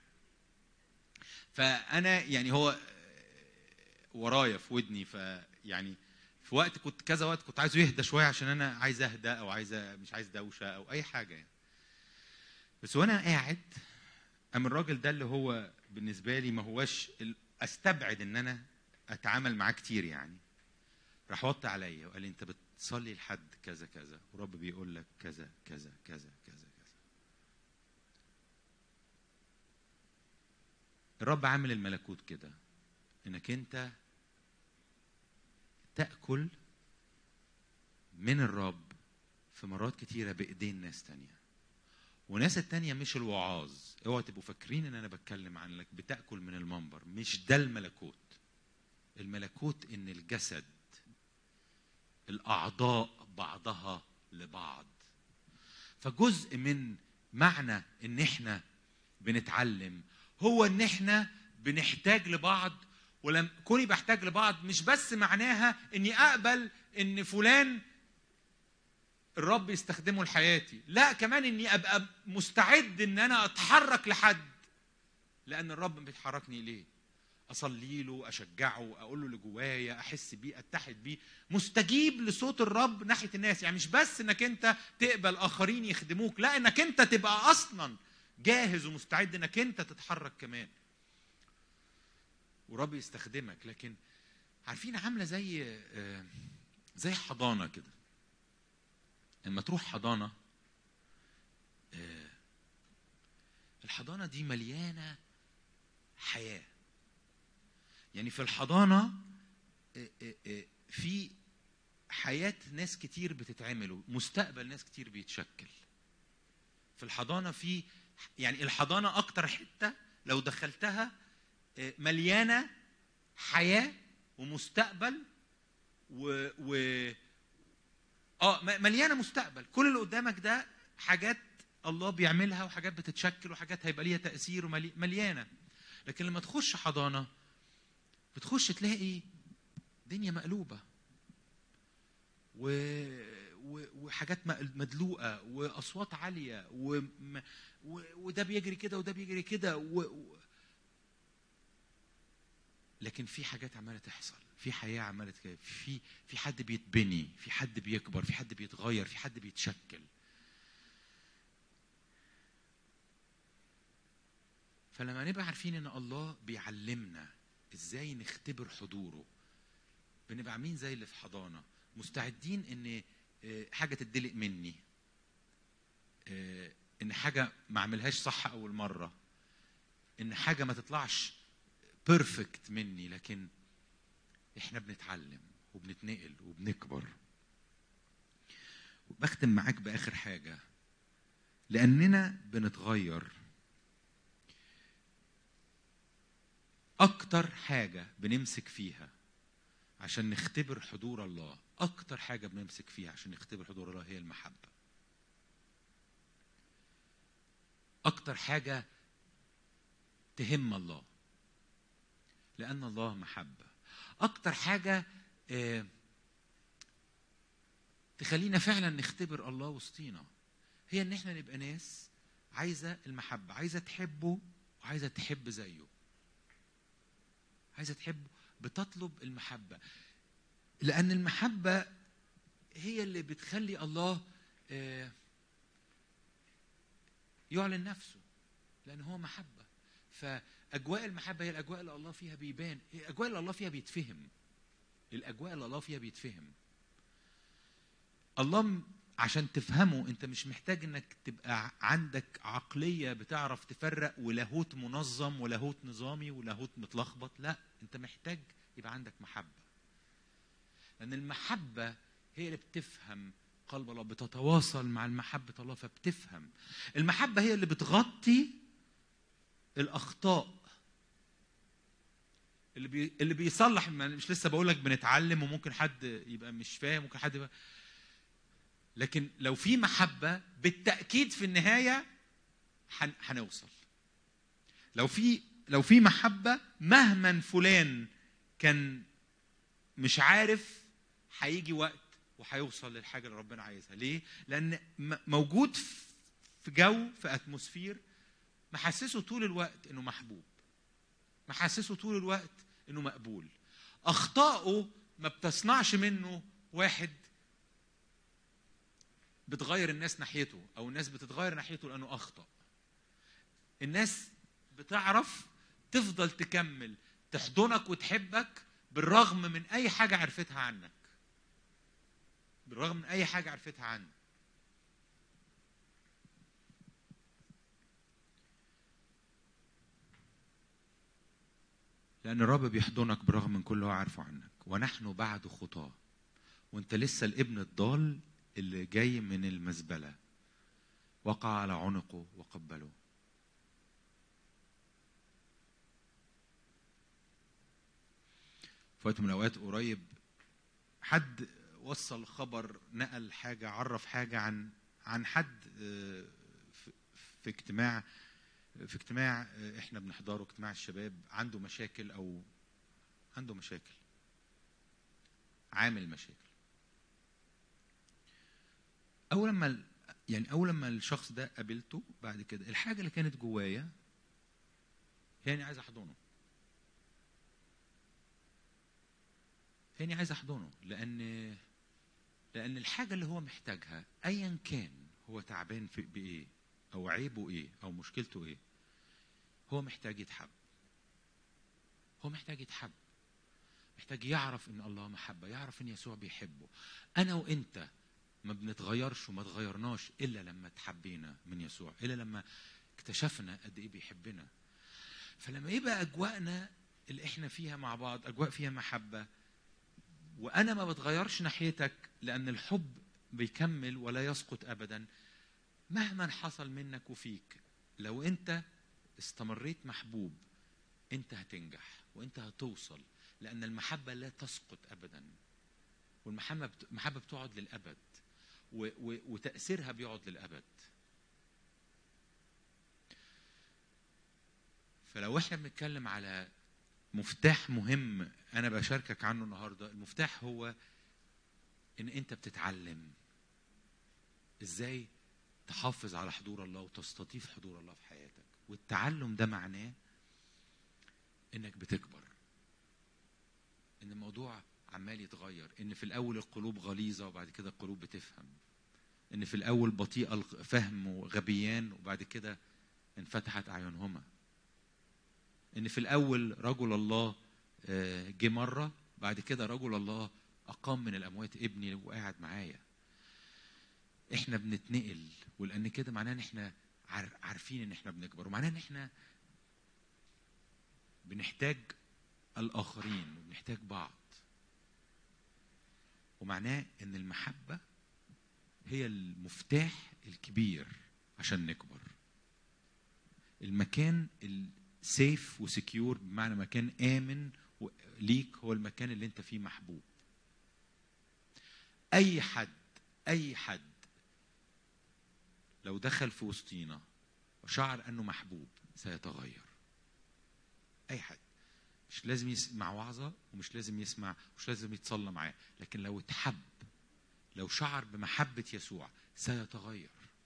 فانا يعني هو ورايا في ودني فيعني في وقت كنت كذا وقت كنت عايزه يهدى شويه عشان انا عايز اهدى او عايز مش عايز دوشه او اي حاجه يعني بس وانا قاعد قام الراجل ده اللي هو بالنسبه لي ما هوش ال- استبعد ان انا اتعامل معاه كتير يعني راح وطي عليا وقال لي انت بتصلي لحد كذا كذا ورب بيقول لك كذا كذا كذا كذا كذا الرب عامل الملكوت كده انك انت تاكل من الرب في مرات كتيره بايدين ناس تانية وناس التانية مش الوعاظ اوعوا تبقوا فاكرين ان انا بتكلم عنك بتاكل من المنبر مش ده الملكوت الملكوت ان الجسد الاعضاء بعضها لبعض فجزء من معنى ان احنا بنتعلم هو ان احنا بنحتاج لبعض ولم كوني بحتاج لبعض مش بس معناها اني اقبل ان فلان الرب يستخدمه لحياتي لا كمان اني ابقى مستعد ان انا اتحرك لحد لان الرب بيتحركني اليه اصلي له اشجعه اقول له اللي جوايا احس بيه اتحد بيه مستجيب لصوت الرب ناحيه الناس يعني مش بس انك انت تقبل اخرين يخدموك لا انك انت تبقى اصلا جاهز ومستعد انك انت تتحرك كمان ورب يستخدمك لكن عارفين عامله زي آه، زي حضانه كده لما تروح حضانه آه، الحضانه دي مليانه حياه يعني في الحضانه آه، آه، آه، في حياه ناس كتير بتتعمل مستقبل ناس كتير بيتشكل في الحضانه في يعني الحضانه اكتر حته لو دخلتها آه، مليانه حياه ومستقبل و, و... اه م- مليانه مستقبل كل اللي قدامك ده حاجات الله بيعملها وحاجات بتتشكل وحاجات هيبقى ليها تاثير ومليانه لكن لما تخش حضانه بتخش تلاقي دنيا مقلوبه و... و... وحاجات مق- مدلوقه واصوات عاليه و... و... وده بيجري كده وده بيجري كده و... و... لكن في حاجات عماله تحصل في حياه عماله تك- في في حد بيتبني في حد بيكبر في حد بيتغير في حد بيتشكل فلما نبقى عارفين ان الله بيعلمنا ازاي نختبر حضوره بنبقى عاملين زي اللي في حضانه مستعدين ان آه، حاجه تدلق مني آه، ان حاجه ما اعملهاش صح اول مره ان حاجه ما تطلعش بيرفكت مني لكن احنا بنتعلم وبنتنقل وبنكبر بختم معاك باخر حاجه لاننا بنتغير اكتر حاجه بنمسك فيها عشان نختبر حضور الله اكتر حاجه بنمسك فيها عشان نختبر حضور الله هي المحبه اكتر حاجه تهم الله لان الله محبه اكتر حاجه آه، تخلينا فعلا نختبر الله وسطينا هي ان احنا نبقى ناس عايزه المحبه عايزه تحبه وعايزه تحب زيه عايزه تحبه بتطلب المحبه لان المحبه هي اللي بتخلي الله آه، يعلن نفسه لان هو محبه فاجواء المحبه هي الاجواء اللي الله فيها بيبان هي الاجواء اللي الله فيها بيتفهم الاجواء اللي الله فيها بيتفهم الله م- عشان تفهمه انت مش محتاج انك تبقى ع- عندك عقليه بتعرف تفرق ولاهوت منظم ولاهوت نظامي ولاهوت متلخبط لا انت محتاج يبقى عندك محبه لان المحبه هي اللي بتفهم قلب الله بتتواصل مع المحبه الله فبتفهم المحبه هي اللي بتغطي الاخطاء اللي بي... اللي بيصلح ما- مش لسه بقول لك بنتعلم وممكن حد يبقى مش فاهم ممكن حد يبقى لكن لو في محبه بالتاكيد في النهايه هن... هنوصل لو في لو في محبه مهما فلان كان مش عارف هيجي وقت وهيوصل للحاجه اللي ربنا عايزها ليه لان م- موجود في- في جو في اتموسفير محسسه طول الوقت انه محبوب محسسه طول الوقت انه مقبول اخطائه ما بتصنعش منه واحد بتغير الناس ناحيته او الناس بتتغير ناحيته لانه اخطا الناس بتعرف تفضل تكمل تحضنك وتحبك بالرغم من اي حاجه عرفتها عنك بالرغم من اي حاجه عرفتها عنك لأن الرب بيحضنك برغم من كل اللي هو عارفه عنك ونحن بعد خطاة وانت لسه الابن الضال اللي جاي من المزبلة وقع على عنقه وقبله في وقت من الأوقات قريب حد وصل خبر نقل حاجة عرف حاجة عن عن حد آه، في- في اجتماع في اجتماع آه، احنا بنحضره اجتماع الشباب عنده مشاكل او عنده مشاكل عامل مشاكل اول لما ال- يعني اول لما الشخص ده قابلته بعد كده الحاجه اللي كانت جوايا هي اني عايز احضنه هي اني عايز احضنه لان لان الحاجه اللي هو محتاجها ايا كان هو تعبان في بايه او عيبه ايه او مشكلته ايه هو محتاج يتحب هو محتاج يتحب محتاج يعرف ان الله محبه يعرف ان يسوع بيحبه انا وانت ما بنتغيرش وما تغيرناش الا لما اتحبينا من يسوع الا لما اكتشفنا قد ايه بيحبنا فلما يبقى اجواءنا اللي احنا فيها مع بعض اجواء فيها محبه وانا ما بتغيرش ناحيتك لان الحب بيكمل ولا يسقط ابدا مهما حصل منك وفيك لو انت استمريت محبوب انت هتنجح وانت هتوصل لان المحبه لا تسقط ابدا والمحبه بت- المحبه بتقعد للابد و- و- وتاثيرها بيقعد للابد فلو احنا بنتكلم على مفتاح مهم انا بشاركك عنه النهارده المفتاح هو ان انت بتتعلم ازاي تحافظ على حضور الله وتستضيف حضور الله في حياتك والتعلم ده معناه انك بتكبر ان الموضوع عمال يتغير ان في الاول القلوب غليظه وبعد كده القلوب بتفهم ان في الاول بطيء الفهم وغبيان وبعد كده انفتحت اعينهما ان في الاول رجل الله آه، جه مره بعد كده رجل الله اقام من الاموات ابني وقاعد معايا احنا بنتنقل ولان كده معناه ان احنا عار- عارفين ان احنا بنكبر ومعناه ان احنا بنحتاج الاخرين وبنحتاج بعض ومعناه ان المحبه هي المفتاح الكبير عشان نكبر المكان السيف وسكيور بمعنى مكان امن و- ليك هو المكان اللي انت فيه محبوب اي حد اي حد لو دخل في وسطينا وشعر انه محبوب سيتغير اي حد مش لازم يسمع وعظه ومش لازم يسمع مش لازم يتصلى معاه لكن لو اتحب لو شعر بمحبه يسوع سيتغير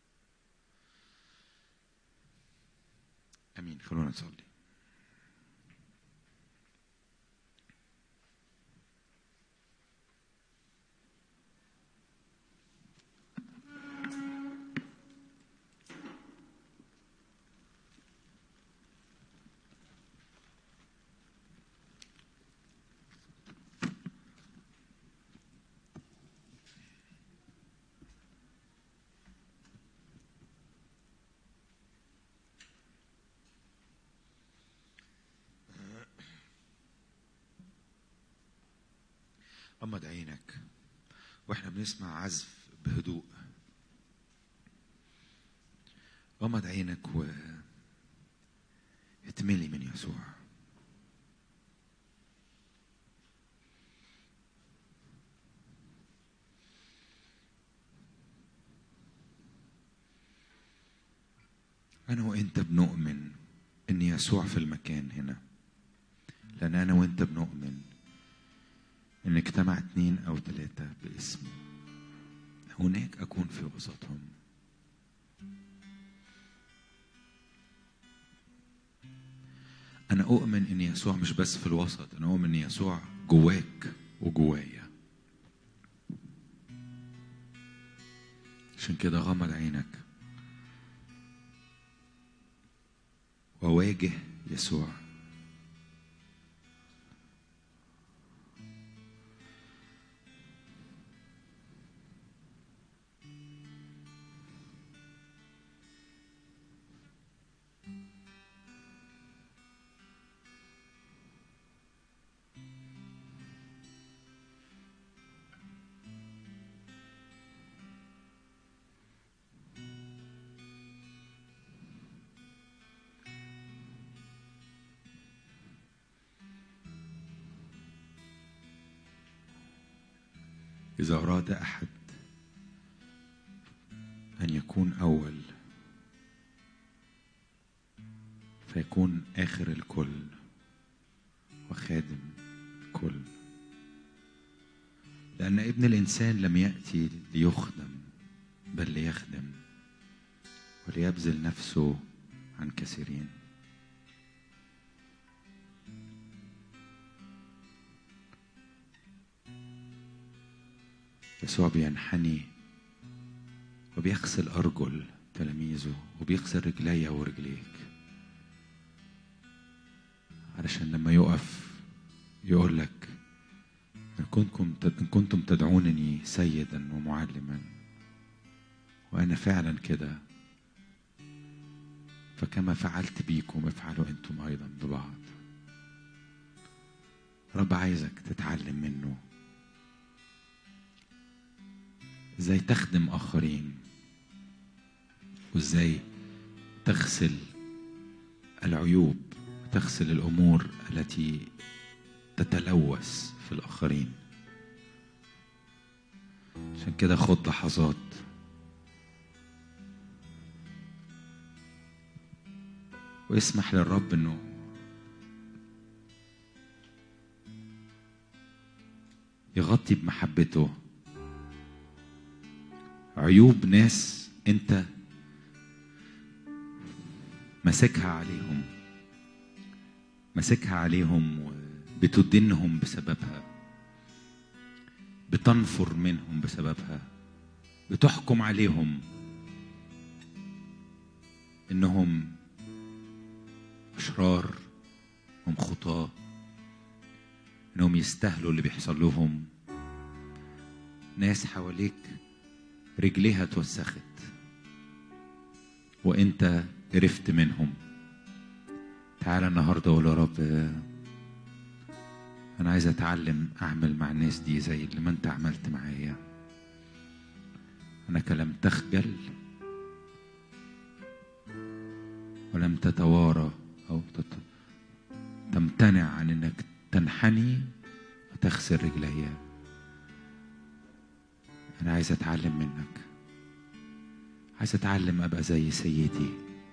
امين خلونا نصلي غمض عينك واحنا بنسمع عزف بهدوء غمض عينك و اتملي من يسوع أنا وأنت بنؤمن إن يسوع في المكان هنا لأن أنا وأنت بنؤمن إن اجتمع اتنين أو تلاتة باسمه هناك أكون في وسطهم أنا أؤمن إن يسوع مش بس في الوسط أنا أؤمن إن يسوع جواك وجوايا عشان كده غمض عينك وواجه يسوع إذا أراد أحد أن يكون أول فيكون آخر الكل وخادم الكل لأن ابن الإنسان لم يأتي ليخدم بل ليخدم وليبذل نفسه عن كثيرين يسوع بينحني وبيغسل أرجل تلاميذه وبيغسل رجليا ورجليك علشان لما يقف يقول لك إن كنتم إن كنتم تدعونني سيدا ومعلما وأنا فعلا كده فكما فعلت بيكم افعلوا أنتم أيضا ببعض رب عايزك تتعلم منه ازاي تخدم اخرين وازاي تغسل العيوب تغسل الامور التي تتلوث في الاخرين عشان كده خد لحظات واسمح للرب انه يغطي بمحبته عيوب ناس انت ماسكها عليهم ماسكها عليهم وبتدينهم بسببها بتنفر منهم بسببها بتحكم عليهم انهم اشرار هم خطاه انهم يستاهلوا اللي بيحصل لهم ناس حواليك رجليها اتوسخت وانت قرفت منهم تعال النهارده وقول يا رب انا عايز اتعلم اعمل مع الناس دي زي اللي ما انت عملت معايا انك لم تخجل ولم تتوارى او تت... تمتنع عن انك تنحني وتغسل رجليا أنا عايز أتعلم منك عايز أتعلم أبقى زي سيدي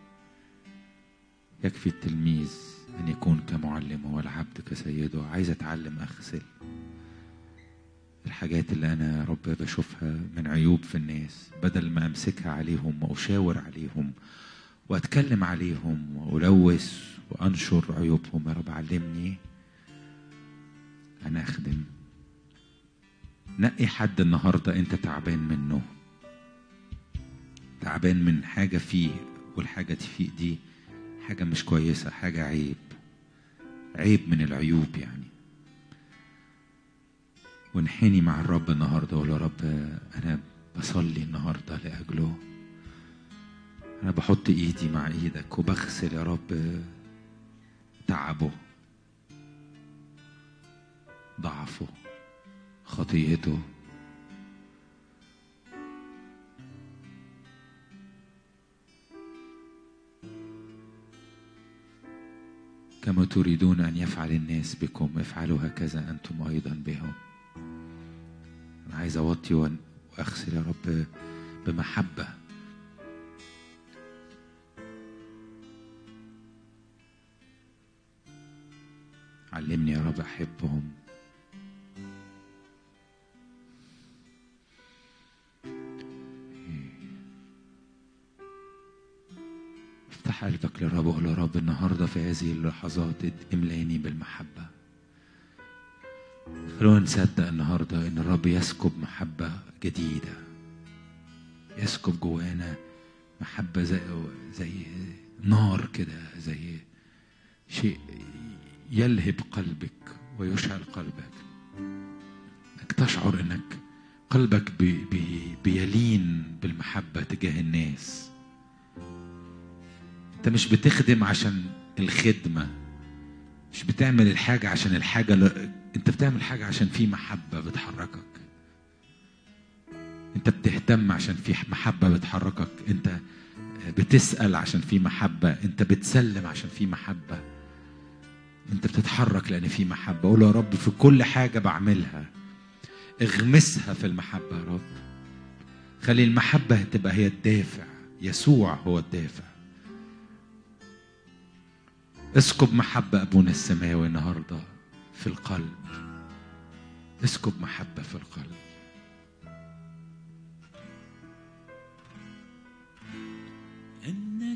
يكفي التلميذ أن يكون كمعلمه والعبد كسيده عايز أتعلم أغسل الحاجات اللي أنا يا رب بشوفها من عيوب في الناس بدل ما أمسكها عليهم وأشاور عليهم وأتكلم عليهم وألوث وأنشر عيوبهم يا رب علمني أنا أخدم نقي حد النهارده انت تعبان منه تعبان من حاجه فيه والحاجه دي فيه دي حاجه مش كويسه حاجه عيب عيب من العيوب يعني وانحني مع الرب النهارده وقول يا رب انا بصلي النهارده لاجله انا بحط ايدي مع ايدك وبغسل يا رب تعبه ضعفه خطيئته كما تريدون ان يفعل الناس بكم افعلوا هكذا انتم ايضا بهم انا عايز اوطي واغسل يا رب بمحبه علمني يا رب احبهم افتح قلبك للرب وقول يا رب النهارده في هذه اللحظات املاني بالمحبه خلونا نصدق النهارده ان الرب يسكب محبه جديده يسكب جوانا محبه زي زي نار كده زي شيء يلهب قلبك ويشعل قلبك انك تشعر انك قلبك بي بي بيلين بالمحبه تجاه الناس انت مش بتخدم عشان الخدمه مش بتعمل الحاجه عشان الحاجه ل... انت بتعمل حاجه عشان في محبه بتحركك انت بتهتم عشان في محبه بتحركك انت بتسال عشان في محبه انت بتسلم عشان في محبه انت بتتحرك لان في محبه قول يا رب في كل حاجه بعملها اغمسها في المحبه يا رب خلي المحبه تبقى هي الدافع يسوع هو الدافع اسكب محبة أبونا السماوي النهاردة في القلب اسكب محبة في القلب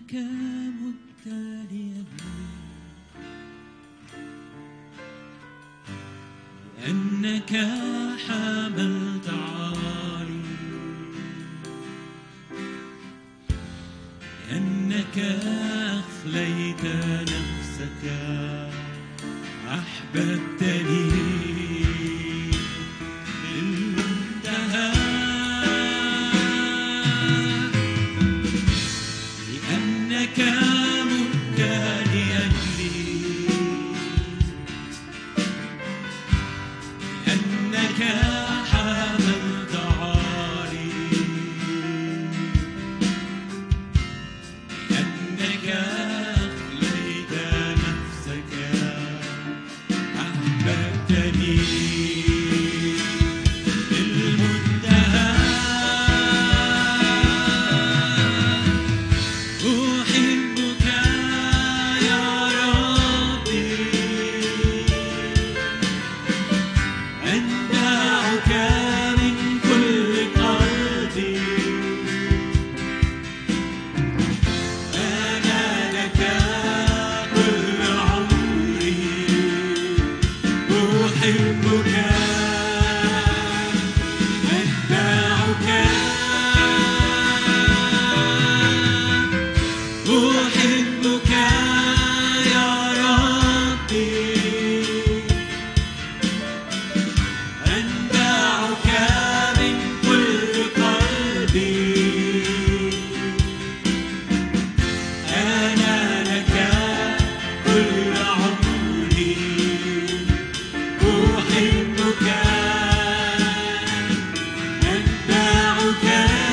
لأنك مت لأجلي لأنك حملت عاري لأنك أخليت نفسك أحببتني للمنتهى لأنك مت لأجلي لأنك حملت عاري لأنك أخليت نفسك أحببتني للمنتهى أحبك يا ربي أندعك من كل قلبي أنا لك كل عمري أحبك أتبعك أحبك يا ربي أندعك من كل قلبي أنا لك كل عمري أحبك أتبعك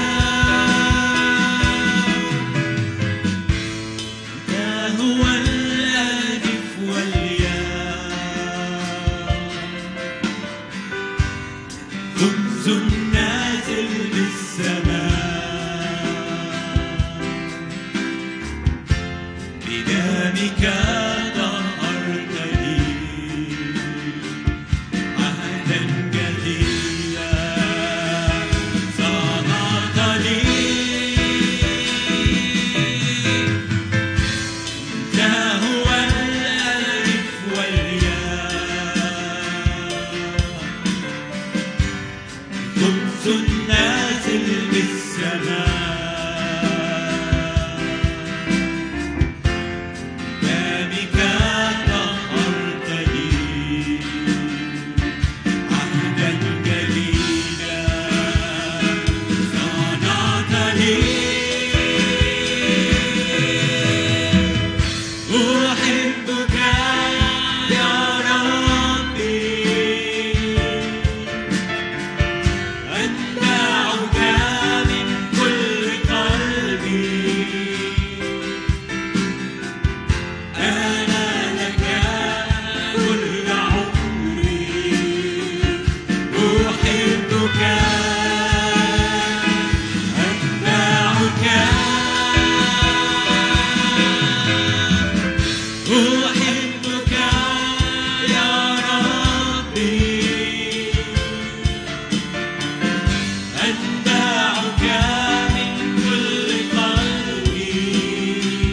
أنت هو الألف والياء خبز نازل بالسماء بدمك طهرتني عهدا جديدا صنعتني أنت هو الألف والياء خبز نازل بالسماء دمك طهرتني عهدا جديدا صنعتني أحبك يا ربي أتبعك من كل قلبي أنا لك كل عمري أحبك أتبعك أحبك يا ربي أتبعك من كل قلبي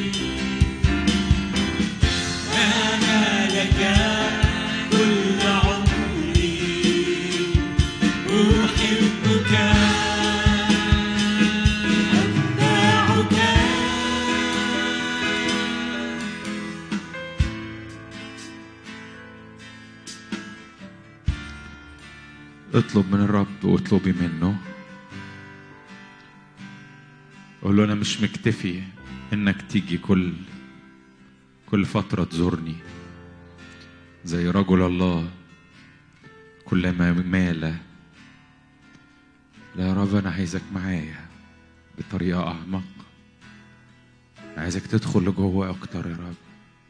أنا لك كل عمري أحبك أتبعك اطلب من الرب واطلبي منه قول له انا مش مكتفي انك تيجي كل كل فترة تزورني زي رجل الله كلما مال لا يا رب انا عايزك معايا بطريقة اعمق عايزك تدخل لجوه اكتر يا رب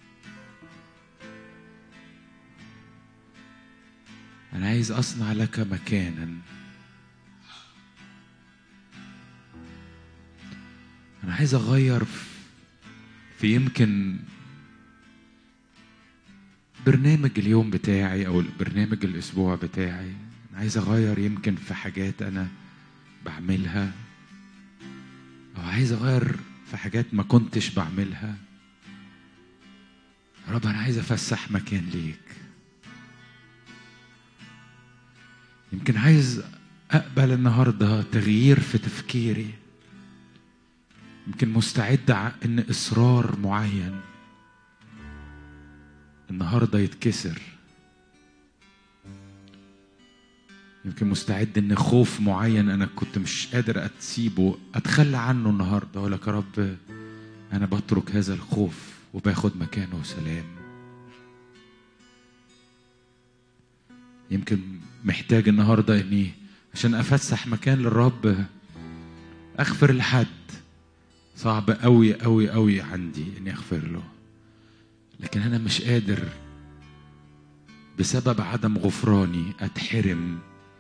انا عايز اصنع لك مكانا انا عايز اغير في- في يمكن برنامج اليوم بتاعي او برنامج الاسبوع بتاعي انا عايز اغير يمكن في حاجات انا بعملها او عايز اغير في حاجات ما كنتش بعملها يا رب انا عايز افسح مكان ليك يمكن عايز اقبل النهارده تغيير في تفكيري يمكن مستعد ع- ان اصرار معين النهارده يتكسر يمكن مستعد ان خوف معين انا كنت مش قادر اسيبه اتخلى عنه النهارده اقول لك يا رب انا بترك هذا الخوف وباخد مكانه سلام يمكن محتاج النهارده اني عشان افسح مكان للرب اغفر لحد صعب قوي قوي قوي عندي اني اغفر له لكن انا مش قادر بسبب عدم غفراني اتحرم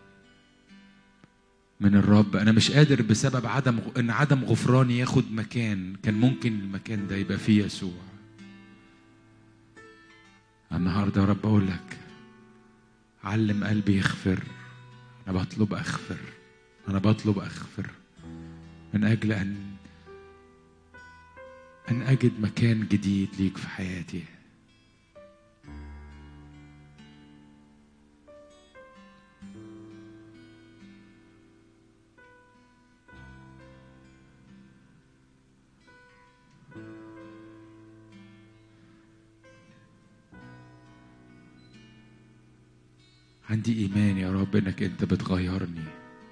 من الرب انا مش قادر بسبب عدم ان عدم غفراني ياخد مكان كان ممكن المكان ده يبقى فيه يسوع النهارده يا رب اقول لك علم قلبي يغفر انا بطلب اغفر انا بطلب اغفر من اجل ان ان اجد مكان جديد ليك في حياتي عندي ايمان يا رب انك انت بتغيرني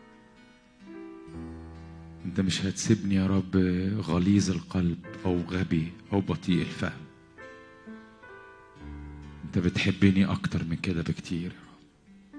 انت مش هتسيبني يا رب غليظ القلب او غبي او بطيء الفهم انت بتحبني اكتر من كده بكتير يا رب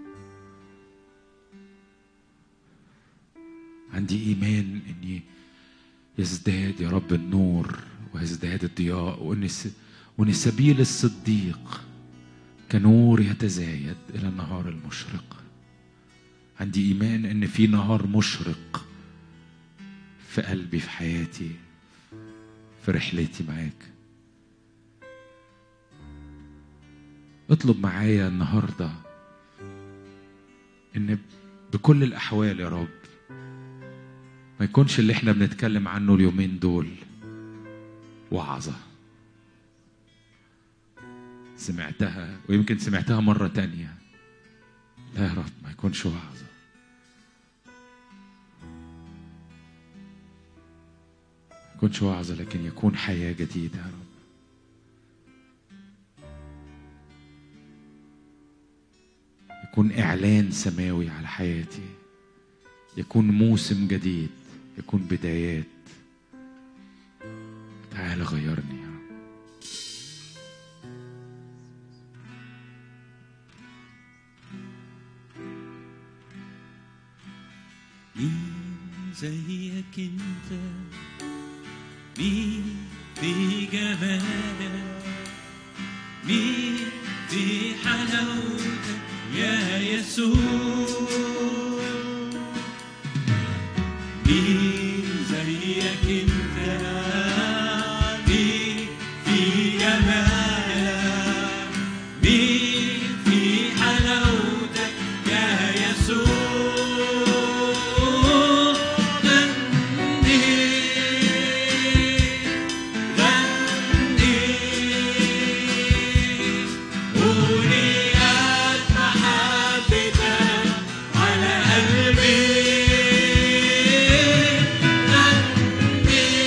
عندي ايمان اني يزداد يا رب النور ويزداد الضياء وان الس- وان سبيل الصديق كنور يتزايد الى النهار المشرق عندي ايمان ان في نهار مشرق في قلبي في حياتي في رحلتي معاك اطلب معايا النهارده ان بكل الاحوال يا رب ما يكونش اللي احنا بنتكلم عنه اليومين دول وعظه سمعتها ويمكن سمعتها مرة تانية لا يا رب ما يكونش وعظة ما يكونش وعظة لكن يكون حياة جديدة يا رب يكون إعلان سماوي على حياتي يكون موسم جديد يكون بدايات تعال غيرني يا رب مين زيك انت مين في جمالك مين في حلاوتك يا يسوع مين زيك انت مين في جمالك مين في حلاوتك يا يسوع غني غني أغنية محبتك على قلبي غني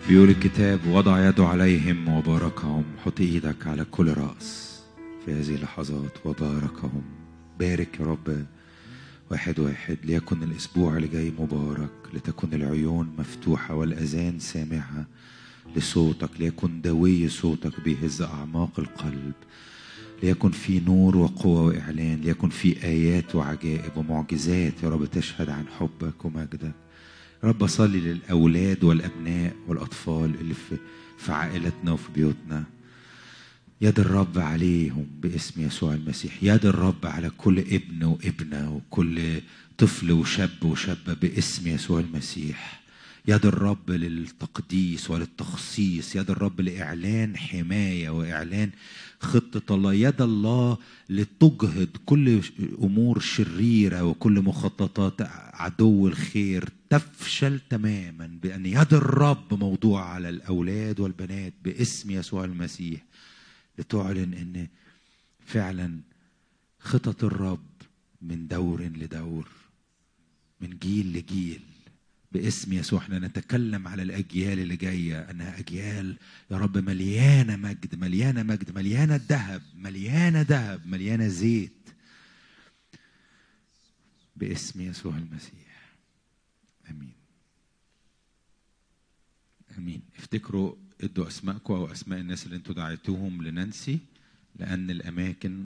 بيقول الكتاب وضع يده عليهم وباركهم حط ايدك على كل رأس في هذه اللحظات وباركهم بارك يا رب واحد واحد ليكن الأسبوع اللي جاي مبارك لتكن العيون مفتوحة والأذان سامعة لصوتك ليكن دوي صوتك بيهز أعماق القلب ليكن في نور وقوة وإعلان ليكن في آيات وعجائب ومعجزات يا رب تشهد عن حبك ومجدك يا رب أصلي للأولاد والأبناء والأطفال اللي في في عائلتنا وفي بيوتنا يد الرب عليهم باسم يسوع المسيح يد الرب على كل ابن وابنة وكل طفل وشاب وشابة باسم يسوع المسيح يد الرب للتقديس وللتخصيص يد الرب لإعلان حماية وإعلان خطة الله يد الله لتجهض كل أمور شريرة وكل مخططات عدو الخير تفشل تماما بأن يد الرب موضوع على الأولاد والبنات باسم يسوع المسيح لتعلن ان فعلا خطط الرب من دور لدور من جيل لجيل باسم يسوع احنا نتكلم على الاجيال اللي جايه انها اجيال يا رب مليانه مجد مليانه مجد مليانه ذهب مليانه ذهب مليانه زيت باسم يسوع المسيح امين امين افتكروا ادوا اسمائكم او اسماء الناس اللي انتوا دعيتوهم لنانسي لان الاماكن